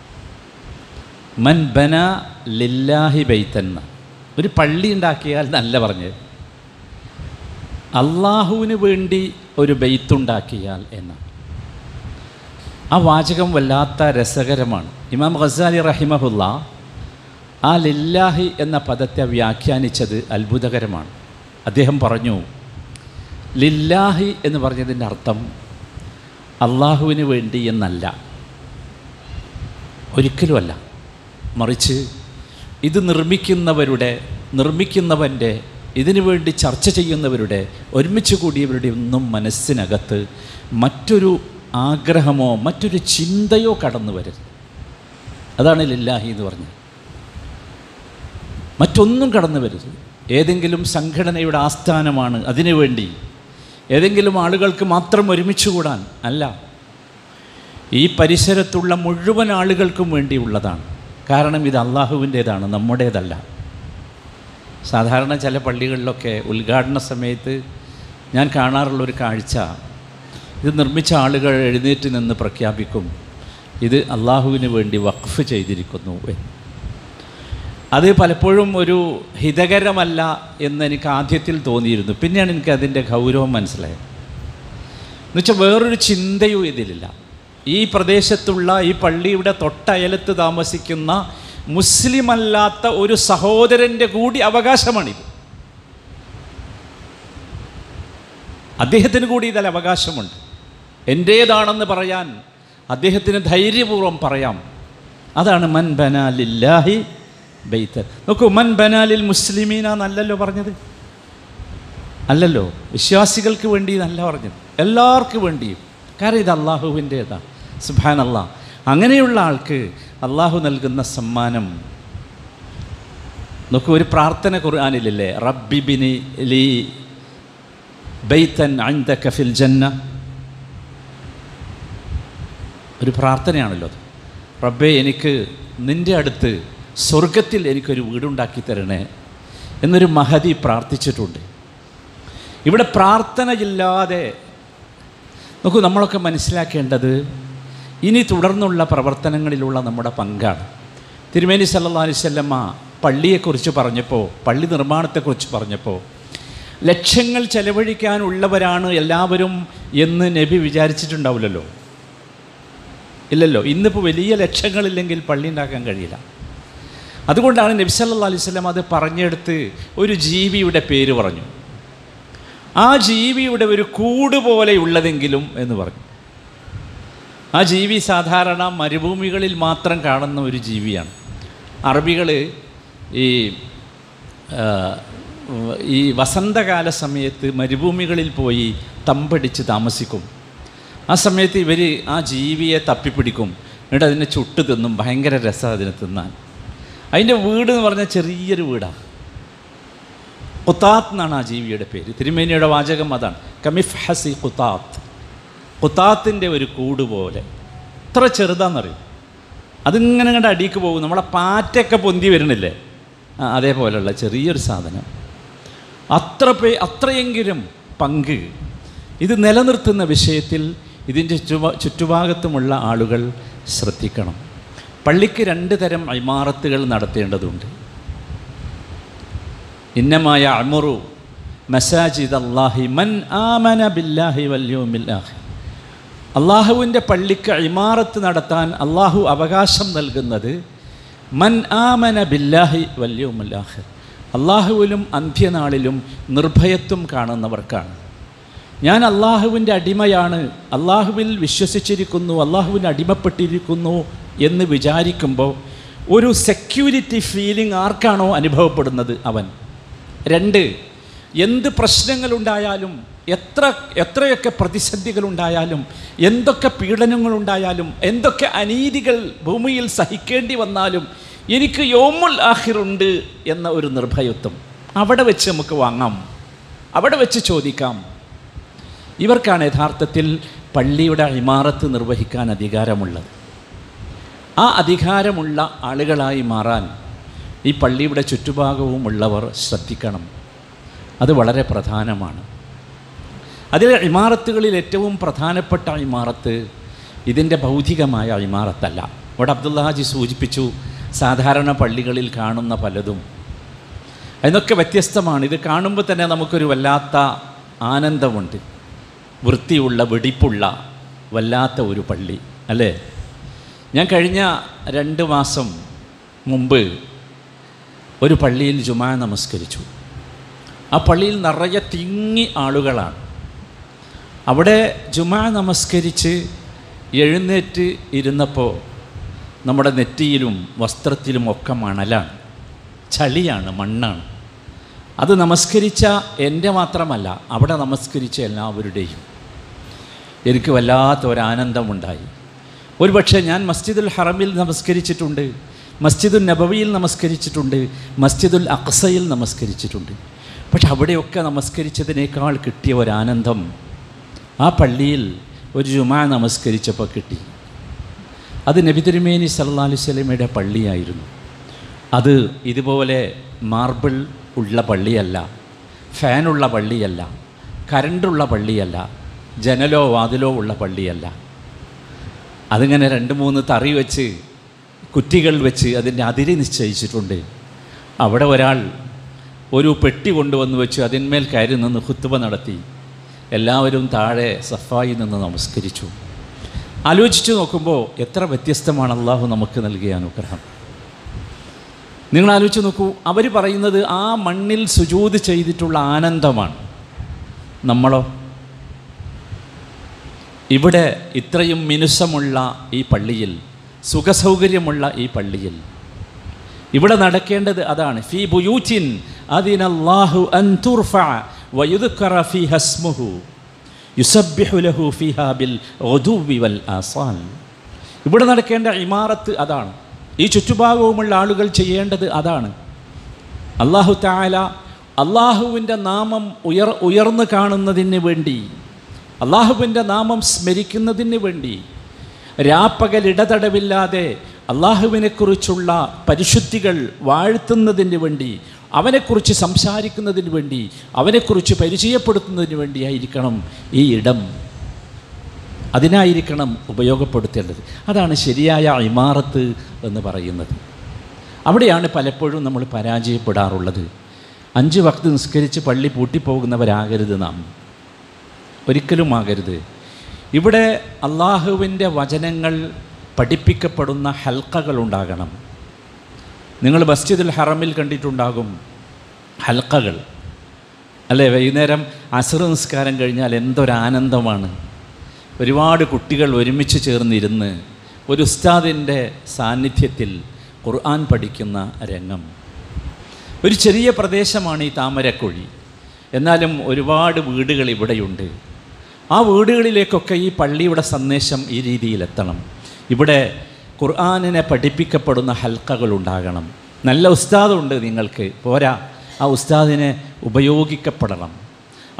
മൻ ബന ലില്ലാഹി ബൈത്തൻ എന്ന്. ഒരു പള്ളി ഉണ്ടാക്കിയാൽ നല്ല പറഞ്ഞത് അള്ളാഹുവിന് വേണ്ടി ഒരു ബെയ്ത്തുണ്ടാക്കിയാൽ എന്നാണ് ആ വാചകം വല്ലാത്ത രസകരമാണ് ഇമാം ഖസാലി റഹിമഹുല്ല ആ ലില്ലാഹി എന്ന പദത്തെ വ്യാഖ്യാനിച്ചത് അത്ഭുതകരമാണ് അദ്ദേഹം പറഞ്ഞു ലില്ലാഹി എന്ന് പറഞ്ഞതിൻ്റെ അർത്ഥം അള്ളാഹുവിന് വേണ്ടി എന്നല്ല ഒരിക്കലുമല്ല മറിച്ച് ഇത് നിർമ്മിക്കുന്നവരുടെ നിർമ്മിക്കുന്നവൻ്റെ ഇതിനു വേണ്ടി ചർച്ച ചെയ്യുന്നവരുടെ ഒരുമിച്ച് കൂടിയവരുടെ ഒന്നും മനസ്സിനകത്ത് മറ്റൊരു ആഗ്രഹമോ മറ്റൊരു ചിന്തയോ കടന്നു വരരുത് അതാണ് ലില്ലാഹി എന്ന് പറഞ്ഞത് മറ്റൊന്നും കടന്നു വരരുത് ഏതെങ്കിലും സംഘടനയുടെ ആസ്ഥാനമാണ് അതിനുവേണ്ടി ഏതെങ്കിലും ആളുകൾക്ക് മാത്രം ഒരുമിച്ച് കൂടാൻ അല്ല ഈ പരിസരത്തുള്ള മുഴുവൻ ആളുകൾക്കും വേണ്ടിയുള്ളതാണ് കാരണം ഇത് അള്ളാഹുവിൻ്റേതാണ് നമ്മുടേതല്ല സാധാരണ ചില പള്ളികളിലൊക്കെ ഉദ്ഘാടന സമയത്ത് ഞാൻ കാണാറുള്ളൊരു കാഴ്ച ഇത് നിർമ്മിച്ച ആളുകൾ എഴുന്നേറ്റ് നിന്ന് പ്രഖ്യാപിക്കും ഇത് അള്ളാഹുവിന് വേണ്ടി വഖഫ് ചെയ്തിരിക്കുന്നു എന്ന് അത് പലപ്പോഴും ഒരു ഹിതകരമല്ല എന്ന് എനിക്ക് ആദ്യത്തിൽ തോന്നിയിരുന്നു പിന്നെയാണ് എനിക്ക് അതിൻ്റെ ഗൗരവം മനസ്സിലായത് എന്നുവെച്ചാൽ വേറൊരു ചിന്തയും ഇതിലില്ല ഈ പ്രദേശത്തുള്ള ഈ പള്ളിയുടെ തൊട്ടയലത്ത് താമസിക്കുന്ന മുസ്ലിം അല്ലാത്ത ഒരു സഹോദരൻ്റെ കൂടി അവകാശമാണിത് അദ്ദേഹത്തിന് കൂടി ഇതിൽ അവകാശമുണ്ട് എൻ്റേതാണെന്ന് പറയാൻ അദ്ദേഹത്തിന് ധൈര്യപൂർവ്വം പറയാം അതാണ് മൻ ബനാലില്ലാഹി ബെയ്ത്ത് നോക്കൂ മൻ ബനാലിൽ മുസ്ലിമീന എന്നല്ലല്ലോ പറഞ്ഞത് അല്ലല്ലോ വിശ്വാസികൾക്ക് വേണ്ടി എന്നല്ല പറഞ്ഞത് എല്ലാവർക്കും വേണ്ടിയും കാരണം ഇത് അള്ളാഹുവിൻ്റേതാണ് സുബാൻ അള്ളാഹ് അങ്ങനെയുള്ള ആൾക്ക് അള്ളാഹു നൽകുന്ന സമ്മാനം നോക്കൂ ഒരു പ്രാർത്ഥന ഖുർആാനിലില്ലേ റബ്ബിബിനി ലീ ബൈത്തൻ അൻത കഫിൽ ജന്ന ഒരു പ്രാർത്ഥനയാണല്ലോ അത് റബ്ബെ എനിക്ക് നിൻ്റെ അടുത്ത് സ്വർഗത്തിൽ എനിക്കൊരു വീടുണ്ടാക്കി തരണേ എന്നൊരു മഹതി പ്രാർത്ഥിച്ചിട്ടുണ്ട് ഇവിടെ പ്രാർത്ഥനയില്ലാതെ നോക്കൂ നമ്മളൊക്കെ മനസ്സിലാക്കേണ്ടത് ഇനി തുടർന്നുള്ള പ്രവർത്തനങ്ങളിലുള്ള നമ്മുടെ പങ്കാണ് തിരുമേനി സല്ലാ അലിസ്വല്ലമ്മ പള്ളിയെക്കുറിച്ച് പറഞ്ഞപ്പോൾ പള്ളി നിർമ്മാണത്തെക്കുറിച്ച് പറഞ്ഞപ്പോൾ ലക്ഷങ്ങൾ ചെലവഴിക്കാനുള്ളവരാണ് എല്ലാവരും എന്ന് നബി വിചാരിച്ചിട്ടുണ്ടാവില്ലല്ലോ ഇല്ലല്ലോ ഇന്നിപ്പോൾ വലിയ ലക്ഷങ്ങളില്ലെങ്കിൽ പള്ളി ഉണ്ടാക്കാൻ കഴിയില്ല അതുകൊണ്ടാണ് നബി സല്ലാ അലൈഹി സ്വലം അത് പറഞ്ഞെടുത്ത് ഒരു ജീവിയുടെ പേര് പറഞ്ഞു ആ ജീവിയുടെ ഒരു കൂട് പോലെയുള്ളതെങ്കിലും എന്ന് പറഞ്ഞു ആ ജീവി സാധാരണ മരുഭൂമികളിൽ മാത്രം കാണുന്ന ഒരു ജീവിയാണ് അറബികൾ ഈ ആ, ഈ വസന്തകാല സമയത്ത് മരുഭൂമികളിൽ പോയി തമ്പടിച്ച് താമസിക്കും ആ സമയത്ത് ഇവർ ആ ജീവിയെ തപ്പിപ്പിടിക്കും എന്നിട്ട് അതിനെ ചുട്ട് തിന്നും ഭയങ്കര രസം അതിനെ തിന്നാൻ അതിൻ്റെ വീട് എന്ന് പറഞ്ഞാൽ ചെറിയൊരു വീടാണ് കുത്താത്ത് എന്നാണ് ആ ജീവിയുടെ പേര് തിരുമേനിയുടെ വാചകം അതാണ് കമിഫ് ഹസി കുത്താത്ത് കുത്താത്തിൻ്റെ ഒരു കൂട് പോലെ എത്ര ചെറുതാണെന്നറിയും അതിങ്ങനെ കണ്ട് അടിക്ക് പോകും നമ്മളെ പാറ്റയൊക്കെ പൊന്തി വരുന്നില്ലേ ആ അതേപോലെയുള്ള ചെറിയൊരു സാധനം അത്ര പേ അത്രയെങ്കിലും പങ്ക് ഇത് നിലനിർത്തുന്ന വിഷയത്തിൽ ഇതിൻ്റെ ചുറ്റുഭാ ചുറ്റുഭാഗത്തുമുള്ള ആളുകൾ ശ്രദ്ധിക്കണം പള്ളിക്ക് രണ്ട് തരം ഇമാറത്തുകൾ നടത്തേണ്ടതുണ്ട് ഇന്നമായ അമുറു മസാജിദ് അള്ളാഹി മൻ ആമന ബില്ലാഹി വല്യോമില്ലാഹി അള്ളാഹുവിൻ്റെ പള്ളിക്ക് ഇമാറത്ത് നടത്താൻ അള്ളാഹു അവകാശം നൽകുന്നത് മൻ ആമന ബില്ലാഹി വല്യോമുല്ലാഹ് അള്ളാഹുവിലും അന്ത്യനാളിലും നിർഭയത്വം കാണുന്നവർക്കാണ് ഞാൻ അള്ളാഹുവിൻ്റെ അടിമയാണ് അള്ളാഹുവിൽ വിശ്വസിച്ചിരിക്കുന്നു അള്ളാഹുവിന് അടിമപ്പെട്ടിരിക്കുന്നു എന്ന് വിചാരിക്കുമ്പോൾ ഒരു സെക്യൂരിറ്റി ഫീലിംഗ് ആർക്കാണോ അനുഭവപ്പെടുന്നത് അവൻ രണ്ട് എന്ത് പ്രശ്നങ്ങളുണ്ടായാലും എത്ര എത്രയൊക്കെ പ്രതിസന്ധികളുണ്ടായാലും എന്തൊക്കെ പീഡനങ്ങളുണ്ടായാലും എന്തൊക്കെ അനീതികൾ ഭൂമിയിൽ സഹിക്കേണ്ടി വന്നാലും എനിക്ക് യോമുൽ ആഹിറുണ്ട് എന്ന ഒരു നിർഭയത്വം അവിടെ വെച്ച് നമുക്ക് വാങ്ങാം അവിടെ വെച്ച് ചോദിക്കാം ഇവർക്കാണ് യഥാർത്ഥത്തിൽ പള്ളിയുടെ ഇമാറത്ത് നിർവഹിക്കാൻ അധികാരമുള്ളത് ആ അധികാരമുള്ള ആളുകളായി മാറാൻ ഈ പള്ളിയുടെ ചുറ്റുഭാഗവും ഉള്ളവർ ശ്രദ്ധിക്കണം അത് വളരെ പ്രധാനമാണ് അതിൽ ഇമാറത്തുകളിൽ ഏറ്റവും പ്രധാനപ്പെട്ട ഇമാറത്ത് ഇതിൻ്റെ ഭൗതികമായ ഇമാറത്തല്ല ഇവിടെ അബ്ദുള്ള ഹാജി സൂചിപ്പിച്ചു സാധാരണ പള്ളികളിൽ കാണുന്ന പലതും അതിനൊക്കെ വ്യത്യസ്തമാണ് ഇത് കാണുമ്പോൾ തന്നെ നമുക്കൊരു വല്ലാത്ത ആനന്ദമുണ്ട് വൃത്തിയുള്ള വെടിപ്പുള്ള വല്ലാത്ത ഒരു പള്ളി അല്ലേ ഞാൻ കഴിഞ്ഞ രണ്ട് മാസം മുമ്പ് ഒരു പള്ളിയിൽ ജുമാ നമസ്കരിച്ചു ആ പള്ളിയിൽ നിറയെ തിങ്ങി ആളുകളാണ് അവിടെ ജുമാ നമസ്കരിച്ച് എഴുന്നേറ്റ് ഇരുന്നപ്പോൾ നമ്മുടെ നെറ്റിയിലും വസ്ത്രത്തിലും ഒക്കെ മണലാണ് ചളിയാണ് മണ്ണാണ് അത് നമസ്കരിച്ച എൻ്റെ മാത്രമല്ല അവിടെ നമസ്കരിച്ച എല്ലാവരുടെയും എനിക്ക് വല്ലാത്ത ഒരാനന്ദമുണ്ടായി ഒരുപക്ഷെ ഞാൻ മസ്ജിദുൽ ഹറമിൽ നമസ്കരിച്ചിട്ടുണ്ട് മസ്ജിദുൽ നബവിയിൽ നമസ്കരിച്ചിട്ടുണ്ട് മസ്ജിദുൽ അക്സയിൽ നമസ്കരിച്ചിട്ടുണ്ട് പക്ഷെ അവിടെയൊക്കെ നമസ്കരിച്ചതിനേക്കാൾ കിട്ടിയ ഒരാനന്ദം ആ പള്ളിയിൽ ഒരു ജുമാ നമസ്കരിച്ചപ്പോൾ കിട്ടി അത് നബി തിരുമേനി സല്ലാ അലൈഹി സ്വലമയുടെ പള്ളിയായിരുന്നു അത് ഇതുപോലെ മാർബിൾ ഉള്ള പള്ളിയല്ല ഫാനുള്ള പള്ളിയല്ല കരണ്ടുള്ള പള്ളിയല്ല ജനലോ വാതിലോ ഉള്ള പള്ളിയല്ല അതിങ്ങനെ രണ്ട് മൂന്ന് തറി വെച്ച് കുറ്റികൾ വെച്ച് അതിൻ്റെ അതിരി നിശ്ചയിച്ചിട്ടുണ്ട് അവിടെ ഒരാൾ ഒരു പെട്ടി കൊണ്ടുവന്ന് വെച്ച് അതിന്മേൽ കയറി നിന്ന് ഹുത്തുബ നടത്തി എല്ലാവരും താഴെ സഫായി നിന്ന് നമസ്കരിച്ചു ആലോചിച്ച് നോക്കുമ്പോൾ എത്ര വ്യത്യസ്തമാണ് അള്ളാഹു നമുക്ക് നൽകിയ അനുഗ്രഹം നിങ്ങൾ ആലോചിച്ച് നോക്കൂ അവർ പറയുന്നത് ആ മണ്ണിൽ സുജൂത് ചെയ്തിട്ടുള്ള ആനന്ദമാണ് നമ്മളോ ഇവിടെ ഇത്രയും മിനുസമുള്ള ഈ പള്ളിയിൽ സുഖസൗകര്യമുള്ള ഈ പള്ളിയിൽ ഇവിടെ നടക്കേണ്ടത് അതാണ് ഫി ബുയൂറ്റിൻ അതിനല്ലാഹു അൻ തുർഫ വയുദ്കറ ഫി ഹസ്മുഹു യുസബ്ബിഹു ലഹു ഫിഹാ ബിൽ ഗുദുവി വൽ ആസാൽ ഇവിടെ നടക്കേണ്ട ഇമാറത്ത് അതാണ് ഈ ചുറ്റുഭാഗവുമുള്ള ആളുകൾ ചെയ്യേണ്ടത് അതാണ് അള്ളാഹു താല അള്ളാഹുവിൻ്റെ നാമം ഉയർ ഉയർന്നു കാണുന്നതിന് വേണ്ടി അള്ളാഹുവിൻ്റെ നാമം സ്മരിക്കുന്നതിന് വേണ്ടി രാപ്പകൽ ഇടതടവില്ലാതെ അള്ളാഹുവിനെക്കുറിച്ചുള്ള പരിശുദ്ധികൾ വാഴ്ത്തുന്നതിന് വേണ്ടി അവനെക്കുറിച്ച് സംസാരിക്കുന്നതിന് വേണ്ടി അവനെക്കുറിച്ച് പരിചയപ്പെടുത്തുന്നതിന് വേണ്ടിയായിരിക്കണം ഈ ഇടം അതിനായിരിക്കണം ഉപയോഗപ്പെടുത്തേണ്ടത് അതാണ് ശരിയായ ഇമാറത്ത് എന്ന് പറയുന്നത് അവിടെയാണ് പലപ്പോഴും നമ്മൾ പരാജയപ്പെടാറുള്ളത് അഞ്ച് വക്ത് നിസ്കരിച്ച് പള്ളി പൂട്ടിപ്പോകുന്നവരാകരുത് നാം ഒരിക്കലും ആകരുത് ഇവിടെ അള്ളാഹുവിൻ്റെ വചനങ്ങൾ പഠിപ്പിക്കപ്പെടുന്ന ഹൽക്കകൾ ഉണ്ടാകണം നിങ്ങൾ മസ്ജിദുൽ ഹറമിൽ കണ്ടിട്ടുണ്ടാകും ഹൽക്കകൾ അല്ലേ വൈകുന്നേരം അസർ നിസ്കാരം കഴിഞ്ഞാൽ എന്തൊരാനന്ദമാണ് ഒരുപാട് കുട്ടികൾ ഒരുമിച്ച് ചേർന്നിരുന്ന് ഒരു ഉസ്താദിൻ്റെ സാന്നിധ്യത്തിൽ ഖുർആൻ പഠിക്കുന്ന രംഗം ഒരു ചെറിയ പ്രദേശമാണ് ഈ താമരക്കുഴി എന്നാലും ഒരുപാട് വീടുകൾ ഇവിടെയുണ്ട് ആ വീടുകളിലേക്കൊക്കെ ഈ പള്ളിയുടെ സന്ദേശം ഈ രീതിയിലെത്തണം ഇവിടെ ഖുർആാനിനെ പഠിപ്പിക്കപ്പെടുന്ന ഹൽക്കകൾ ഉണ്ടാകണം നല്ല ഉസ്താദുണ്ട് നിങ്ങൾക്ക് പോരാ ആ ഉസ്താദിനെ ഉപയോഗിക്കപ്പെടണം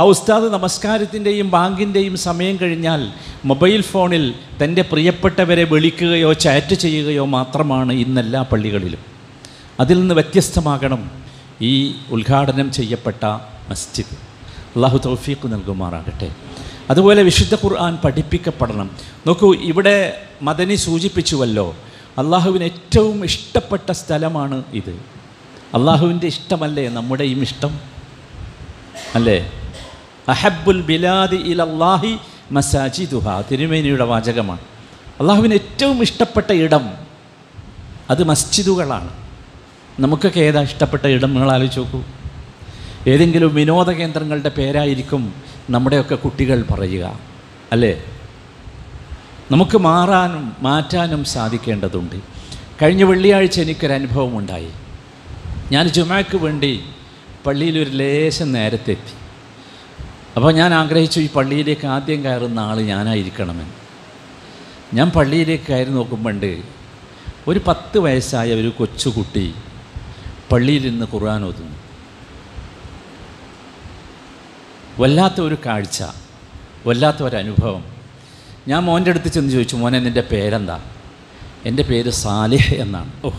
ആ ഉസ്താദ് നമസ്കാരത്തിൻ്റെയും ബാങ്കിൻ്റെയും സമയം കഴിഞ്ഞാൽ മൊബൈൽ ഫോണിൽ തൻ്റെ പ്രിയപ്പെട്ടവരെ വിളിക്കുകയോ ചാറ്റ് ചെയ്യുകയോ മാത്രമാണ് ഇന്നെല്ലാ പള്ളികളിലും അതിൽ നിന്ന് വ്യത്യസ്തമാകണം ഈ ഉദ്ഘാടനം ചെയ്യപ്പെട്ട മസ്ജിദ് അള്ളാഹു തൗഫീഖ് നൽകുമാറാകട്ടെ അതുപോലെ വിശുദ്ധ ഖുർആൻ പഠിപ്പിക്കപ്പെടണം നോക്കൂ ഇവിടെ മദനി സൂചിപ്പിച്ചുവല്ലോ അള്ളാഹുവിന് ഏറ്റവും ഇഷ്ടപ്പെട്ട സ്ഥലമാണ് ഇത് അള്ളാഹുവിൻ്റെ ഇഷ്ടമല്ലേ നമ്മുടെയും ഇഷ്ടം അല്ലേ അഹബുൽ ബിലാദി ഇലല്ലാഹി മസാജിദുഹ തിരുമേനിയുടെ വാചകമാണ് അള്ളാഹുവിന് ഏറ്റവും ഇഷ്ടപ്പെട്ട ഇടം അത് മസ്ജിദുകളാണ് നമുക്കൊക്കെ ഏതാ ഇഷ്ടപ്പെട്ട ഇടം നിങ്ങൾ ആലോചിച്ച് നോക്കൂ ഏതെങ്കിലും വിനോദ കേന്ദ്രങ്ങളുടെ പേരായിരിക്കും നമ്മുടെയൊക്കെ കുട്ടികൾ പറയുക അല്ലേ നമുക്ക് മാറാനും മാറ്റാനും സാധിക്കേണ്ടതുണ്ട് കഴിഞ്ഞ വെള്ളിയാഴ്ച എനിക്കൊരു അനുഭവം ഉണ്ടായി ഞാൻ ജുമാക്ക് വേണ്ടി പള്ളിയിൽ ഒരു ലേശം നേരത്തെ എത്തി അപ്പോൾ ഞാൻ ആഗ്രഹിച്ചു ഈ പള്ളിയിലേക്ക് ആദ്യം കയറുന്ന ആൾ ഞാനായിരിക്കണമെന്ന് ഞാൻ പള്ളിയിലേക്ക് കയറി നോക്കുമ്പോണ്ട് ഒരു പത്ത് വയസ്സായ ഒരു കൊച്ചുകുട്ടി പള്ളിയിൽ നിന്ന് ഖുർആൻ ഓതുന്നു വല്ലാത്ത ഒരു കാഴ്ച വല്ലാത്ത ഒരു അനുഭവം ഞാൻ മോൻ്റെ അടുത്ത് ചെന്ന് ചോദിച്ചു മോനെ നിൻ്റെ പേരെന്താ എൻ്റെ പേര് സാലിഹ് എന്നാണ് ഓ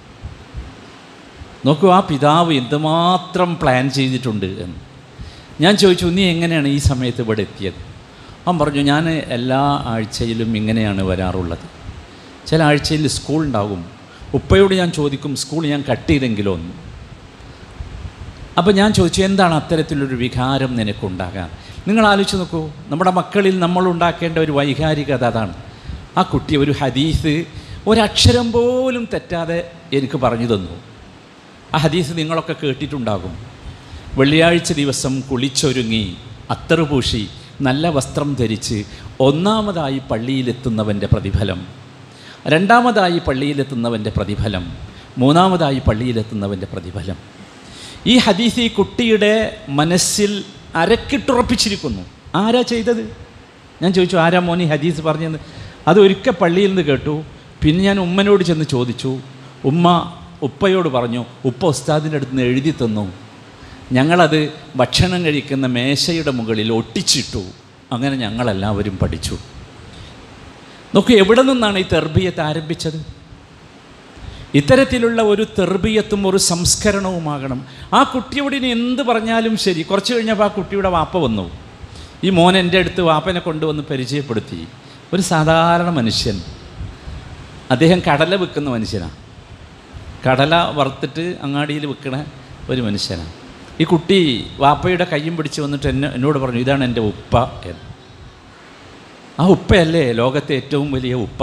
നോക്കൂ ആ പിതാവ് എന്തുമാത്രം പ്ലാൻ ചെയ്തിട്ടുണ്ട് എന്ന് ഞാൻ ചോദിച്ചു നീ എങ്ങനെയാണ് ഈ സമയത്ത് ഇവിടെ എത്തിയത് അവൻ പറഞ്ഞു ഞാൻ എല്ലാ ആഴ്ചയിലും ഇങ്ങനെയാണ് വരാറുള്ളത് ചില ആഴ്ചയിൽ സ്കൂൾ ഉണ്ടാകും ഉപ്പയോട് ഞാൻ ചോദിക്കും സ്കൂൾ ഞാൻ കട്ട് ചെയ്തെങ്കിലോ എന്ന് അപ്പോൾ ഞാൻ ചോദിച്ചു എന്താണ് അത്തരത്തിലൊരു വികാരം നിനക്കുണ്ടാകാൻ നിങ്ങൾ ആലോചിച്ച് നോക്കൂ നമ്മുടെ മക്കളിൽ നമ്മൾ ഉണ്ടാക്കേണ്ട ഒരു വൈകാരികത അതാണ് ആ കുട്ടി ഒരു ഹദീസ് ഒരക്ഷരം പോലും തെറ്റാതെ എനിക്ക് പറഞ്ഞു തന്നു ആ ഹദീസ് നിങ്ങളൊക്കെ കേട്ടിട്ടുണ്ടാകും വെള്ളിയാഴ്ച ദിവസം കുളിച്ചൊരുങ്ങി അത്തറ് പൂശി നല്ല വസ്ത്രം ധരിച്ച് ഒന്നാമതായി പള്ളിയിലെത്തുന്നവൻ്റെ പ്രതിഫലം രണ്ടാമതായി പള്ളിയിലെത്തുന്നവൻ്റെ പ്രതിഫലം മൂന്നാമതായി പള്ളിയിലെത്തുന്നവൻ്റെ പ്രതിഫലം ഈ ഹദീസ് ഈ കുട്ടിയുടെ മനസ്സിൽ അരക്കിട്ടുറപ്പിച്ചിരിക്കുന്നു ആരാ ചെയ്തത് ഞാൻ ചോദിച്ചു ആരാ മോനി ഹദീസ് പറഞ്ഞത് അത് ഒരിക്കൽ പള്ളിയിൽ നിന്ന് കേട്ടു പിന്നെ ഞാൻ ഉമ്മനോട് ചെന്ന് ചോദിച്ചു ഉമ്മ ഉപ്പയോട് പറഞ്ഞു ഉപ്പ ഉസ്താദിൻ്റെ അടുത്ത് നിന്ന് എഴുതി തന്നു ഞങ്ങളത് ഭക്ഷണം കഴിക്കുന്ന മേശയുടെ മുകളിൽ ഒട്ടിച്ചിട്ടു അങ്ങനെ ഞങ്ങളെല്ലാവരും പഠിച്ചു നോക്കൂ എവിടെ നിന്നാണ് ഈ തെർബിയത്ത് ആരംഭിച്ചത് ഇത്തരത്തിലുള്ള ഒരു തെർബിയത്തും ഒരു സംസ്കരണവുമാകണം ആ കുട്ടിയോട് ഇനി എന്ത് പറഞ്ഞാലും ശരി കുറച്ച് കഴിഞ്ഞപ്പോൾ ആ കുട്ടിയുടെ വാപ്പ വന്നു ഈ മോൻ എൻ്റെ അടുത്ത് വാപ്പനെ കൊണ്ടുവന്ന് പരിചയപ്പെടുത്തി ഒരു സാധാരണ മനുഷ്യൻ അദ്ദേഹം കടല വിൽക്കുന്ന മനുഷ്യനാണ് കടല വറുത്തിട്ട് അങ്ങാടിയിൽ വിൽക്കണ ഒരു മനുഷ്യനാണ് ഈ കുട്ടി വാപ്പയുടെ കയ്യും പിടിച്ച് വന്നിട്ട് എന്നെ എന്നോട് പറഞ്ഞു ഇതാണ് എൻ്റെ ഉപ്പ എന്ന് ആ ഉപ്പയല്ലേ ലോകത്തെ ഏറ്റവും വലിയ ഉപ്പ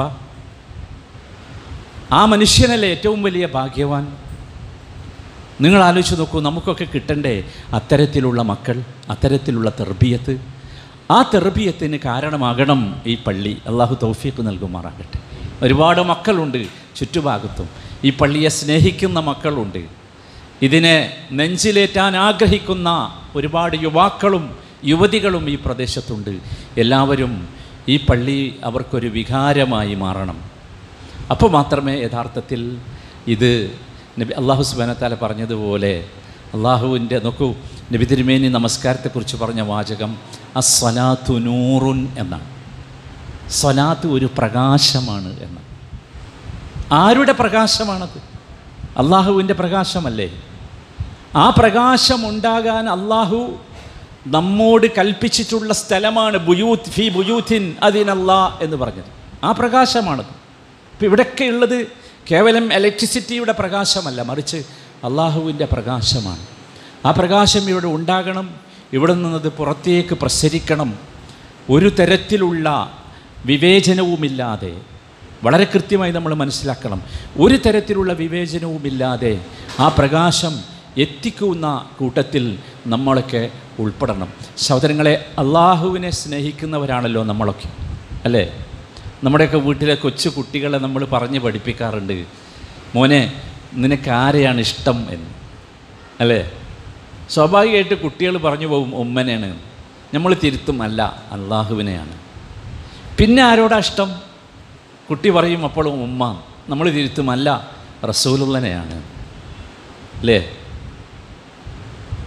ആ മനുഷ്യനല്ലേ ഏറ്റവും വലിയ ഭാഗ്യവാൻ നിങ്ങൾ ആലോചിച്ച് നോക്കൂ നമുക്കൊക്കെ കിട്ടണ്ടേ അത്തരത്തിലുള്ള മക്കൾ അത്തരത്തിലുള്ള തെർബിയത്ത് ആ തെർബിയത്തിന് കാരണമാകണം ഈ പള്ളി അള്ളാഹു തൗഫീഖ് നൽകുമാറാകട്ടെ ഒരുപാട് മക്കളുണ്ട് ചുറ്റുഭാഗത്തും ഈ പള്ളിയെ സ്നേഹിക്കുന്ന മക്കളുണ്ട് ഇതിനെ നെഞ്ചിലേറ്റാൻ ആഗ്രഹിക്കുന്ന ഒരുപാട് യുവാക്കളും യുവതികളും ഈ പ്രദേശത്തുണ്ട് എല്ലാവരും ഈ പള്ളി അവർക്കൊരു വികാരമായി മാറണം അപ്പോൾ മാത്രമേ യഥാർത്ഥത്തിൽ ഇത് നബി അള്ളാഹു സുബാനത്താല പറഞ്ഞതുപോലെ അള്ളാഹുവിൻ്റെ നോക്കൂ നബി തിരുമേനി നമസ്കാരത്തെക്കുറിച്ച് പറഞ്ഞ വാചകം അസ്വലാത്തു നൂറുൻ എന്നാണ് സ്വലാത്ത് ഒരു പ്രകാശമാണ് എന്ന് ആരുടെ പ്രകാശമാണത് അള്ളാഹുവിൻ്റെ പ്രകാശമല്ലേ ആ പ്രകാശം ഉണ്ടാകാൻ അള്ളാഹു നമ്മോട് കൽപ്പിച്ചിട്ടുള്ള സ്ഥലമാണ് ബുയൂത്ത് ഫി ബുയൂത്തിൻ അതിനല്ലാ എന്ന് പറഞ്ഞത് ആ പ്രകാശമാണത് ഇപ്പം ഇവിടെയൊക്കെ ഉള്ളത് കേവലം ഇലക്ട്രിസിറ്റിയുടെ പ്രകാശമല്ല മറിച്ച് അള്ളാഹുവിൻ്റെ പ്രകാശമാണ് ആ പ്രകാശം ഇവിടെ ഉണ്ടാകണം ഇവിടെ നിന്നത് പുറത്തേക്ക് പ്രസരിക്കണം ഒരു തരത്തിലുള്ള വിവേചനവുമില്ലാതെ വളരെ കൃത്യമായി നമ്മൾ മനസ്സിലാക്കണം ഒരു തരത്തിലുള്ള വിവേചനവുമില്ലാതെ ആ പ്രകാശം എത്തിക്കുന്ന കൂട്ടത്തിൽ നമ്മളൊക്കെ ഉൾപ്പെടണം സഹോദരങ്ങളെ അള്ളാഹുവിനെ സ്നേഹിക്കുന്നവരാണല്ലോ നമ്മളൊക്കെ അല്ലേ നമ്മുടെയൊക്കെ വീട്ടിലെ കൊച്ചു കുട്ടികളെ നമ്മൾ പറഞ്ഞ് പഠിപ്പിക്കാറുണ്ട് മോനെ നിനക്ക് ആരെയാണ് ഇഷ്ടം എന്ന് അല്ലേ സ്വാഭാവികമായിട്ട് കുട്ടികൾ പറഞ്ഞു പോകും ഉമ്മനെയാണ് നമ്മൾ തിരുത്തും അല്ല അള്ളാഹുവിനെയാണ് പിന്നെ ആരോടാ ഇഷ്ടം കുട്ടി പറയും അപ്പോഴും ഉമ്മ നമ്മൾ തിരുത്തും അല്ല റസൂലുള്ളനെയാണ് അല്ലേ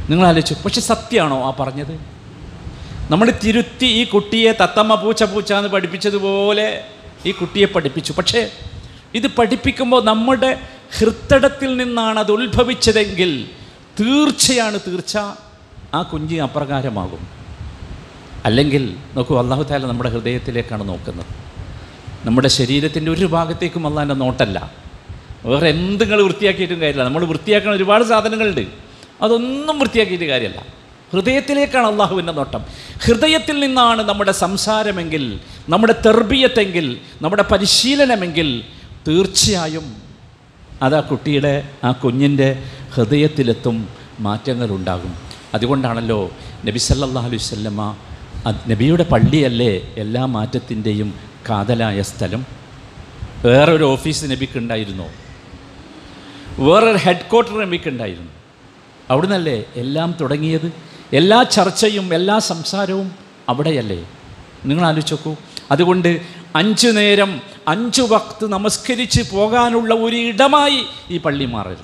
നിങ്ങൾ ആലോചിച്ചു പക്ഷെ സത്യമാണോ ആ പറഞ്ഞത് നമ്മൾ തിരുത്തി ഈ കുട്ടിയെ തത്തമ്മ പൂച്ച പൂച്ച എന്ന് പഠിപ്പിച്ചതുപോലെ ഈ കുട്ടിയെ പഠിപ്പിച്ചു പക്ഷേ ഇത് പഠിപ്പിക്കുമ്പോൾ നമ്മുടെ ഹൃത്തടത്തിൽ നിന്നാണ് അത് ഉത്ഭവിച്ചതെങ്കിൽ തീർച്ചയാണ് തീർച്ച ആ കുഞ്ഞ് അപ്രകാരമാകും അല്ലെങ്കിൽ നോക്കൂ അള്ളാഹു താല നമ്മുടെ ഹൃദയത്തിലേക്കാണ് നോക്കുന്നത് നമ്മുടെ ശരീരത്തിൻ്റെ ഒരു ഭാഗത്തേക്കും അള്ളാൻ്റെ നോട്ടല്ല വേറെ എന്ത് നിങ്ങൾ വൃത്തിയാക്കിയിട്ടും കാര്യമില്ല നമ്മൾ വൃത്തിയാക്കുന്ന ഒരുപാട് സാധനങ്ങളുണ്ട് അതൊന്നും വൃത്തിയാക്കിയിട്ട് കാര്യമല്ല ഹൃദയത്തിലേക്കാണ് അള്ളാഹുവിൻ്റെ നോട്ടം ഹൃദയത്തിൽ നിന്നാണ് നമ്മുടെ സംസാരമെങ്കിൽ നമ്മുടെ തെർബിയത്തെങ്കിൽ നമ്മുടെ പരിശീലനമെങ്കിൽ തീർച്ചയായും അത് ആ കുട്ടിയുടെ ആ കുഞ്ഞിൻ്റെ ഹൃദയത്തിലെത്തും മാറ്റങ്ങളുണ്ടാകും അതുകൊണ്ടാണല്ലോ നബി സല്ലല്ലാഹു അലൈഹി വസല്ലമ അത് നബിയുടെ പള്ളിയല്ലേ എല്ലാ മാറ്റത്തിൻ്റെയും കാതലായ സ്ഥലം വേറൊരു ഓഫീസ് നബിക്കുണ്ടായിരുന്നോ വേറൊരു ഹെഡ് ക്വാർട്ടർ നബിക്കുണ്ടായിരുന്നു അവിടുന്നല്ലേ എല്ലാം തുടങ്ങിയത് എല്ലാ ചർച്ചയും എല്ലാ സംസാരവും അവിടെയല്ലേ നിങ്ങൾ ആലോചിച്ച് നോക്കൂ അതുകൊണ്ട് അഞ്ചു നേരം അഞ്ചു വക്ത് നമസ്കരിച്ച് പോകാനുള്ള ഒരു ഇടമായി ഈ പള്ളി മാറരുത്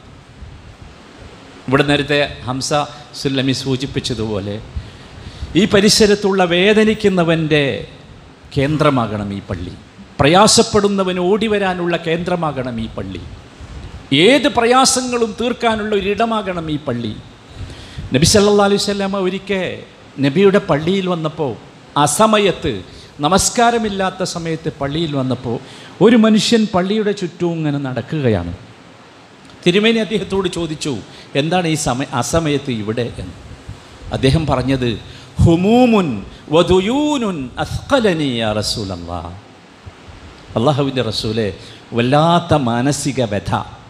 ഇവിടെ നേരത്തെ ഹംസ സുല്ലമി സൂചിപ്പിച്ചതുപോലെ ഈ പരിസരത്തുള്ള വേദനിക്കുന്നവൻ്റെ കേന്ദ്രമാകണം ഈ പള്ളി പ്രയാസപ്പെടുന്നവൻ ഓടി വരാനുള്ള കേന്ദ്രമാകണം ഈ പള്ളി ഏത് പ്രയാസങ്ങളും തീർക്കാനുള്ള ഒരിടമാകണം ഈ പള്ളി നബി സല്ലാ അലൈഹി സ്വലാമ ഒരിക്കൽ നബിയുടെ പള്ളിയിൽ വന്നപ്പോൾ അസമയത്ത് നമസ്കാരമില്ലാത്ത സമയത്ത് പള്ളിയിൽ വന്നപ്പോൾ ഒരു മനുഷ്യൻ പള്ളിയുടെ ചുറ്റും ഇങ്ങനെ നടക്കുകയാണ് തിരുമേനി അദ്ദേഹത്തോട് ചോദിച്ചു എന്താണ് ഈ സമയ അസമയത്ത് ഇവിടെ എന്ന് അദ്ദേഹം പറഞ്ഞത് ഹുമൂമുൻ വധുയൂനുൻ അസ്കലനി യാ റസൂലല്ലാ അള്ളാഹുവിൻ്റെ റസൂലെ വല്ലാത്ത മാനസിക വ്യഥ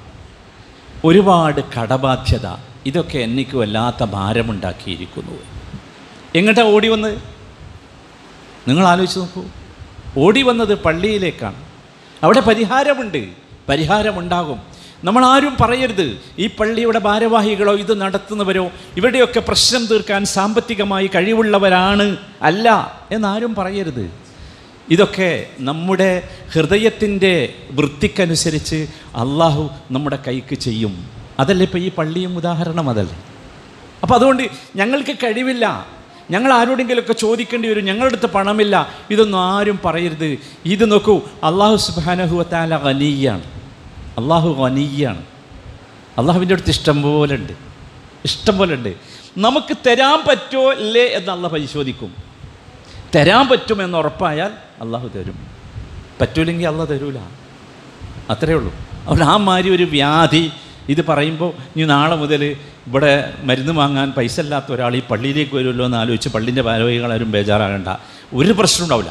ഒരുപാട് കടബാധ്യത ഇതൊക്കെ എനിക്ക് വല്ലാത്ത ഭാരമുണ്ടാക്കിയിരിക്കുന്നു എങ്ങോട്ടാ ഓടി വന്നത് നിങ്ങൾ ആലോചിച്ച് നോക്കൂ ഓടി വന്നത് പള്ളിയിലേക്കാണ് അവിടെ പരിഹാരമുണ്ട് പരിഹാരമുണ്ടാകും നമ്മൾ ആരും പറയരുത് ഈ പള്ളിയുടെ ഭാരവാഹികളോ ഇത് നടത്തുന്നവരോ ഇവരുടെയൊക്കെ പ്രശ്നം തീർക്കാൻ സാമ്പത്തികമായി കഴിവുള്ളവരാണ് അല്ല എന്നാരും പറയരുത് ഇതൊക്കെ നമ്മുടെ ഹൃദയത്തിൻ്റെ വൃത്തിക്കനുസരിച്ച് അള്ളാഹു നമ്മുടെ കൈക്ക് ചെയ്യും അതല്ലേ ഇപ്പോൾ ഈ പള്ളിയും ഉദാഹരണം അതല്ലേ അപ്പോൾ അതുകൊണ്ട് ഞങ്ങൾക്ക് കഴിവില്ല ഞങ്ങൾ ആരോടെങ്കിലുമൊക്കെ ചോദിക്കേണ്ടി വരും ഞങ്ങളുടെ അടുത്ത് പണമില്ല ഇതൊന്നും ആരും പറയരുത് ഇത് നോക്കൂ അള്ളാഹു സുബാനഹുവത്താല ഖനീയാണ് അള്ളാഹു ഖനീയാണ് അള്ളാഹുവിൻ്റെ അടുത്ത് ഇഷ്ടം പോലെ ഉണ്ട് ഇഷ്ടം പോലെ ഉണ്ട് നമുക്ക് തരാൻ പറ്റുമോ അല്ലേ എന്ന് അള്ളാഹ് പരിശോധിക്കും തരാൻ പറ്റുമെന്ന് ഉറപ്പായാൽ അള്ളാഹു തരും പറ്റൂലെങ്കിൽ അള്ളാഹ് തരൂല അത്രയേ ഉള്ളൂ അവിടെ ആ മാതിരി ഒരു വ്യാധി ഇത് പറയുമ്പോൾ ഇനി നാളെ മുതൽ ഇവിടെ മരുന്ന് വാങ്ങാൻ പൈസ ഇല്ലാത്ത ഒരാൾ ഈ പള്ളിയിലേക്ക് വരുമല്ലോ എന്ന് ആലോചിച്ച് പള്ളിൻ്റെ ഭാരവാഹികളാരും ബേജാറാകണ്ട ഒരു പ്രശ്നം ഉണ്ടാവില്ല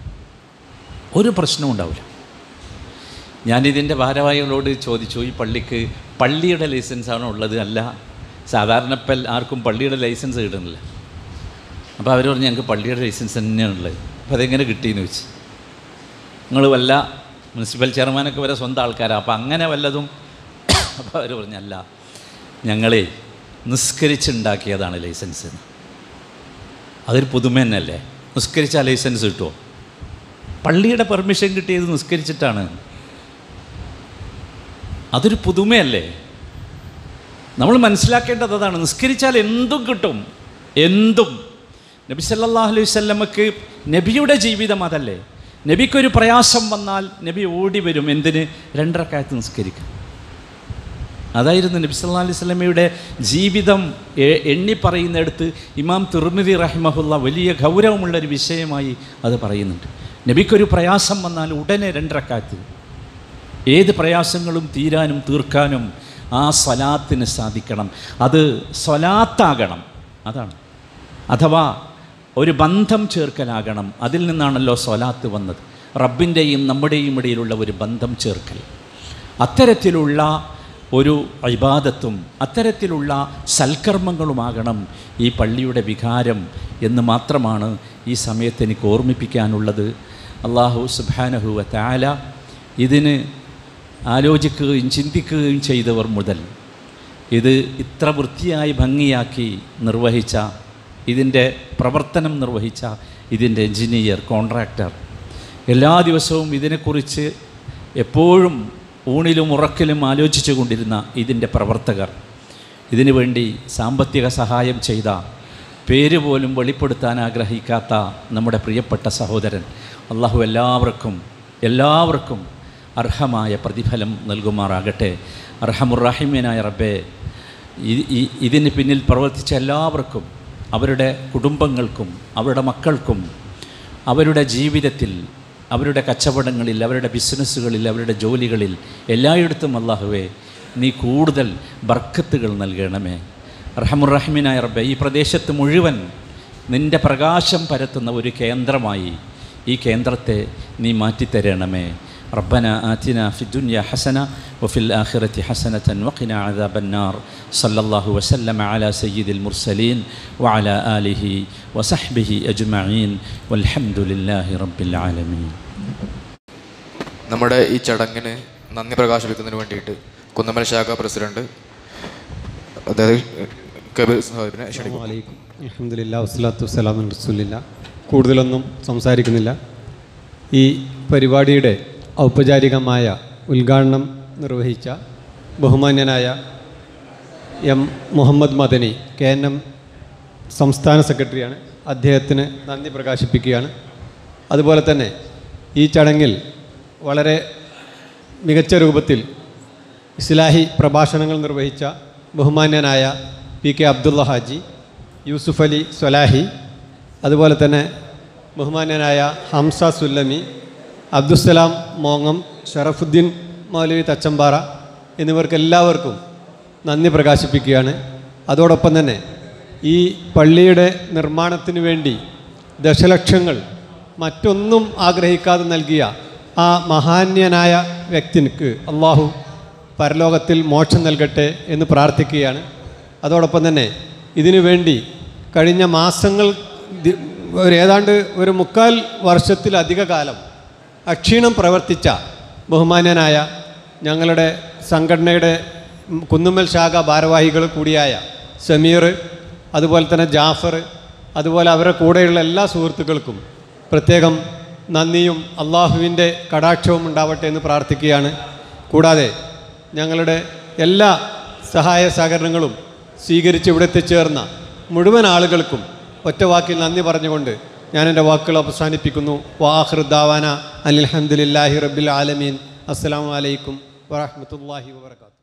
ഒരു പ്രശ്നവും ഉണ്ടാവില്ല ഞാനിതിൻ്റെ ഭാരവാഹികളോട് ചോദിച്ചു ഈ പള്ളിക്ക് പള്ളിയുടെ ലൈസൻസാണോ ഉള്ളത് അല്ല സാധാരണ ഇപ്പം ആർക്കും പള്ളിയുടെ ലൈസൻസ് കിട്ടുന്നില്ല അപ്പോൾ അവർ പറഞ്ഞു ഞങ്ങൾക്ക് പള്ളിയുടെ ലൈസൻസ് തന്നെയാണുള്ളത് അപ്പോൾ അതെങ്ങനെ കിട്ടിയെന്ന് ചോദിച്ചു നിങ്ങൾ വല്ല മുനിസിപ്പൽ ചെയർമാനൊക്കെ വരെ സ്വന്തം ആൾക്കാരാണ് അപ്പോൾ അങ്ങനെ വല്ലതും അപ്പോൾ അവർ പറഞ്ഞല്ല ഞങ്ങളെ നിസ്കരിച്ചുണ്ടാക്കിയതാണ് ലൈസൻസ് എന്ന് അതൊരു പുതുമ തന്നെയല്ലേ നിസ്കരിച്ചാൽ ലൈസൻസ് കിട്ടുമോ പള്ളിയുടെ പെർമിഷൻ കിട്ടിയത് നിസ്കരിച്ചിട്ടാണ് അതൊരു പുതുമയല്ലേ നമ്മൾ മനസ്സിലാക്കേണ്ടത് അതാണ് നിസ്കരിച്ചാൽ എന്തും കിട്ടും എന്തും നബി സല്ലല്ലാഹു അലൈഹി വസല്ലമക്ക് നബിയുടെ ജീവിതം അതല്ലേ നബിക്കൊരു പ്രയാസം വന്നാൽ നബി ഓടി വരും എന്തിന് രണ്ടരക്കാലത്ത് നിസ്കരിക്കും അതായിരുന്നു നബി സല്ലാ അലൈഹി സ്വലമയുടെ ജീവിതം എ- എണ്ണി പറയുന്നിടത്ത് ഇമാം തിർമിതി റഹിമഹുല്ല വലിയ ഗൗരവമുള്ളൊരു വിഷയമായി അത് പറയുന്നുണ്ട് നബിക്കൊരു പ്രയാസം വന്നാൽ ഉടനെ രണ്ടരക്കാലത്ത് ഏത് പ്രയാസങ്ങളും തീരാനും തീർക്കാനും ആ സ്വലാത്തിന് സാധിക്കണം അത് സ്വലാത്താകണം അതാണ് അഥവാ ഒരു ബന്ധം ചേർക്കലാകണം അതിൽ നിന്നാണല്ലോ സ്വലാത്ത് വന്നത് റബ്ബിൻ്റെയും നമ്മുടെയും ഇടയിലുള്ള ഒരു ബന്ധം ചേർക്കൽ അത്തരത്തിലുള്ള ഒരു ഇബാദത്തും അത്തരത്തിലുള്ള സൽക്കർമ്മങ്ങളുമാകണം ഈ പള്ളിയുടെ വികാരം എന്ന് മാത്രമാണ് ഈ സമയത്ത് എനിക്ക് ഓർമ്മിപ്പിക്കാനുള്ളത് അള്ളാഹു സുബാനഹുവ താല ഇതിന് ആലോചിക്കുകയും ചിന്തിക്കുകയും ചെയ്തവർ മുതൽ ഇത് ഇത്ര വൃത്തിയായി ഭംഗിയാക്കി നിർവഹിച്ച ഇതിൻ്റെ പ്രവർത്തനം നിർവഹിച്ച ഇതിൻ്റെ എഞ്ചിനീയർ കോൺട്രാക്ടർ എല്ലാ ദിവസവും ഇതിനെക്കുറിച്ച് എപ്പോഴും ഊണിലും ഉറക്കിലും ആലോചിച്ചു കൊണ്ടിരുന്ന ഇതിൻ്റെ പ്രവർത്തകർ ഇതിനു വേണ്ടി സാമ്പത്തിക സഹായം ചെയ്ത പേര് പോലും വെളിപ്പെടുത്താൻ ആഗ്രഹിക്കാത്ത നമ്മുടെ പ്രിയപ്പെട്ട സഹോദരൻ അള്ളാഹു എല്ലാവർക്കും എല്ലാവർക്കും അർഹമായ പ്രതിഫലം നൽകുമാറാകട്ടെ അർഹമുറാഹിമ്യനായ റബ്ബേ ഇ- ഇ- ഇതിന് പിന്നിൽ പ്രവർത്തിച്ച എല്ലാവർക്കും അവരുടെ കുടുംബങ്ങൾക്കും അവരുടെ മക്കൾക്കും അവരുടെ ജീവിതത്തിൽ അവരുടെ കച്ചവടങ്ങളിൽ അവരുടെ ബിസിനസ്സുകളിൽ അവരുടെ ജോലികളിൽ എല്ലായിടത്തും അള്ളാഹുവേ നീ കൂടുതൽ ബർക്കത്തുകൾ നൽകണമേ റഹമുറഹിമിനായ റബ്ബെ ഈ പ്രദേശത്ത് മുഴുവൻ നിൻ്റെ പ്രകാശം പരത്തുന്ന ഒരു കേന്ദ്രമായി ഈ കേന്ദ്രത്തെ നീ മാറ്റിത്തരണമേ ربنا آتنا في الدنيا حسنة وفي الآخرة حسنة وقنا عذاب النار صلى الله وسلم على سيد المرسلين وعلى آله وصحبه أجمعين والحمد لله رب العالمين നമ്മുടെ ഈ ചടങ്ങിന് നന്ദി പ്രകാശിപ്പിക്കുന്നതിന് വേണ്ടിയിട്ട് കുന്നമൽ ശാഖ പ്രസിഡന്റ് അതായത് കബീർ സാഹിബിനെ ക്ഷണിക്കും വലൈക്കും അലഹമില്ല വസ്ലാത്തു വസ്സലാം റസൂലില്ല കൂടുതലൊന്നും സംസാരിക്കുന്നില്ല ഈ പരിപാടിയുടെ ഔപചാരികമായ ഉദ്ഘാടനം നിർവഹിച്ച ബഹുമാന്യനായ M Muhammad Madani K N M സംസ്ഥാന സെക്രട്ടറിയാണ് അദ്ദേഹത്തിന് നന്ദി പ്രകാശിപ്പിക്കുകയാണ് അതുപോലെ തന്നെ ഈ ചടങ്ങിൽ വളരെ മികച്ച രൂപത്തിൽ ഇസ്ലാഹി പ്രഭാഷണങ്ങൾ നിർവഹിച്ച ബഹുമാന്യനായ പി കെ അബ്ദുള്ള ഹാജി യൂസുഫ് അലി സ്വലാഹി അതുപോലെ തന്നെ ബഹുമാന്യനായ ഹംസ സുല്ലമി അബ്ദുസ്സലാം മോങ്ങം ഷറഫുദ്ദീൻ മൗലവി തച്ചമ്പാറ എന്നിവർക്കെല്ലാവർക്കും നന്ദി പ്രകാശിപ്പിക്കുകയാണ് അതോടൊപ്പം തന്നെ ഈ പള്ളിയുടെ നിർമ്മാണത്തിന് വേണ്ടി ദശലക്ഷങ്ങൾ മറ്റൊന്നും ആഗ്രഹിക്കാതെ നൽകിയ ആ മഹാന്യനായ വ്യക്തിക്ക് അള്ളാഹു പരലോകത്തിൽ മോക്ഷം നൽകട്ടെ എന്ന് പ്രാർത്ഥിക്കുകയാണ് അതോടൊപ്പം തന്നെ ഇതിനു വേണ്ടി കഴിഞ്ഞ മാസങ്ങൾ ദി- ഒരു ഏതാണ്ട് ഒരു മുക്കാൽ വർഷത്തിലധിക കാലം അക്ഷീണം പ്രവർത്തിച്ച ബഹുമാന്യനായ ഞങ്ങളുടെ സംഘടനയുടെ ഉം, കുന്നുമ്മൽ ശാഖ ഭാരവാഹികൾ കൂടിയായ സമീർ അതുപോലെ തന്നെ ജാഫർ അതുപോലെ അവരുടെ കൂടെയുള്ള എല്ലാ സുഹൃത്തുക്കൾക്കും പ്രത്യേകം നന്ദിയും അള്ളാഹുവിൻ്റെ കടാക്ഷവും ഉണ്ടാവട്ടെ എന്ന് പ്രാർത്ഥിക്കുകയാണ് കൂടാതെ ഞങ്ങളുടെ എല്ലാ സഹായ സഹകരണങ്ങളും സ്വീകരിച്ച് ഇവിടെ എത്തിച്ചേർന്ന മുഴുവൻ ആളുകൾക്കും ഒറ്റ വാക്കിൽ നന്ദി പറഞ്ഞുകൊണ്ട് ഞാൻ എൻ്റെ വാക്കുകൾ അവസാനിപ്പിക്കുന്നു വാഹൃദാവാന അനിൽഹമ്മദില്ലാഹി റബ്ബിൽ ആലമീൻ അസ്സാം വലൈക്കും വാഹമത്തല്ലാഹി വാബർക്കാത്തു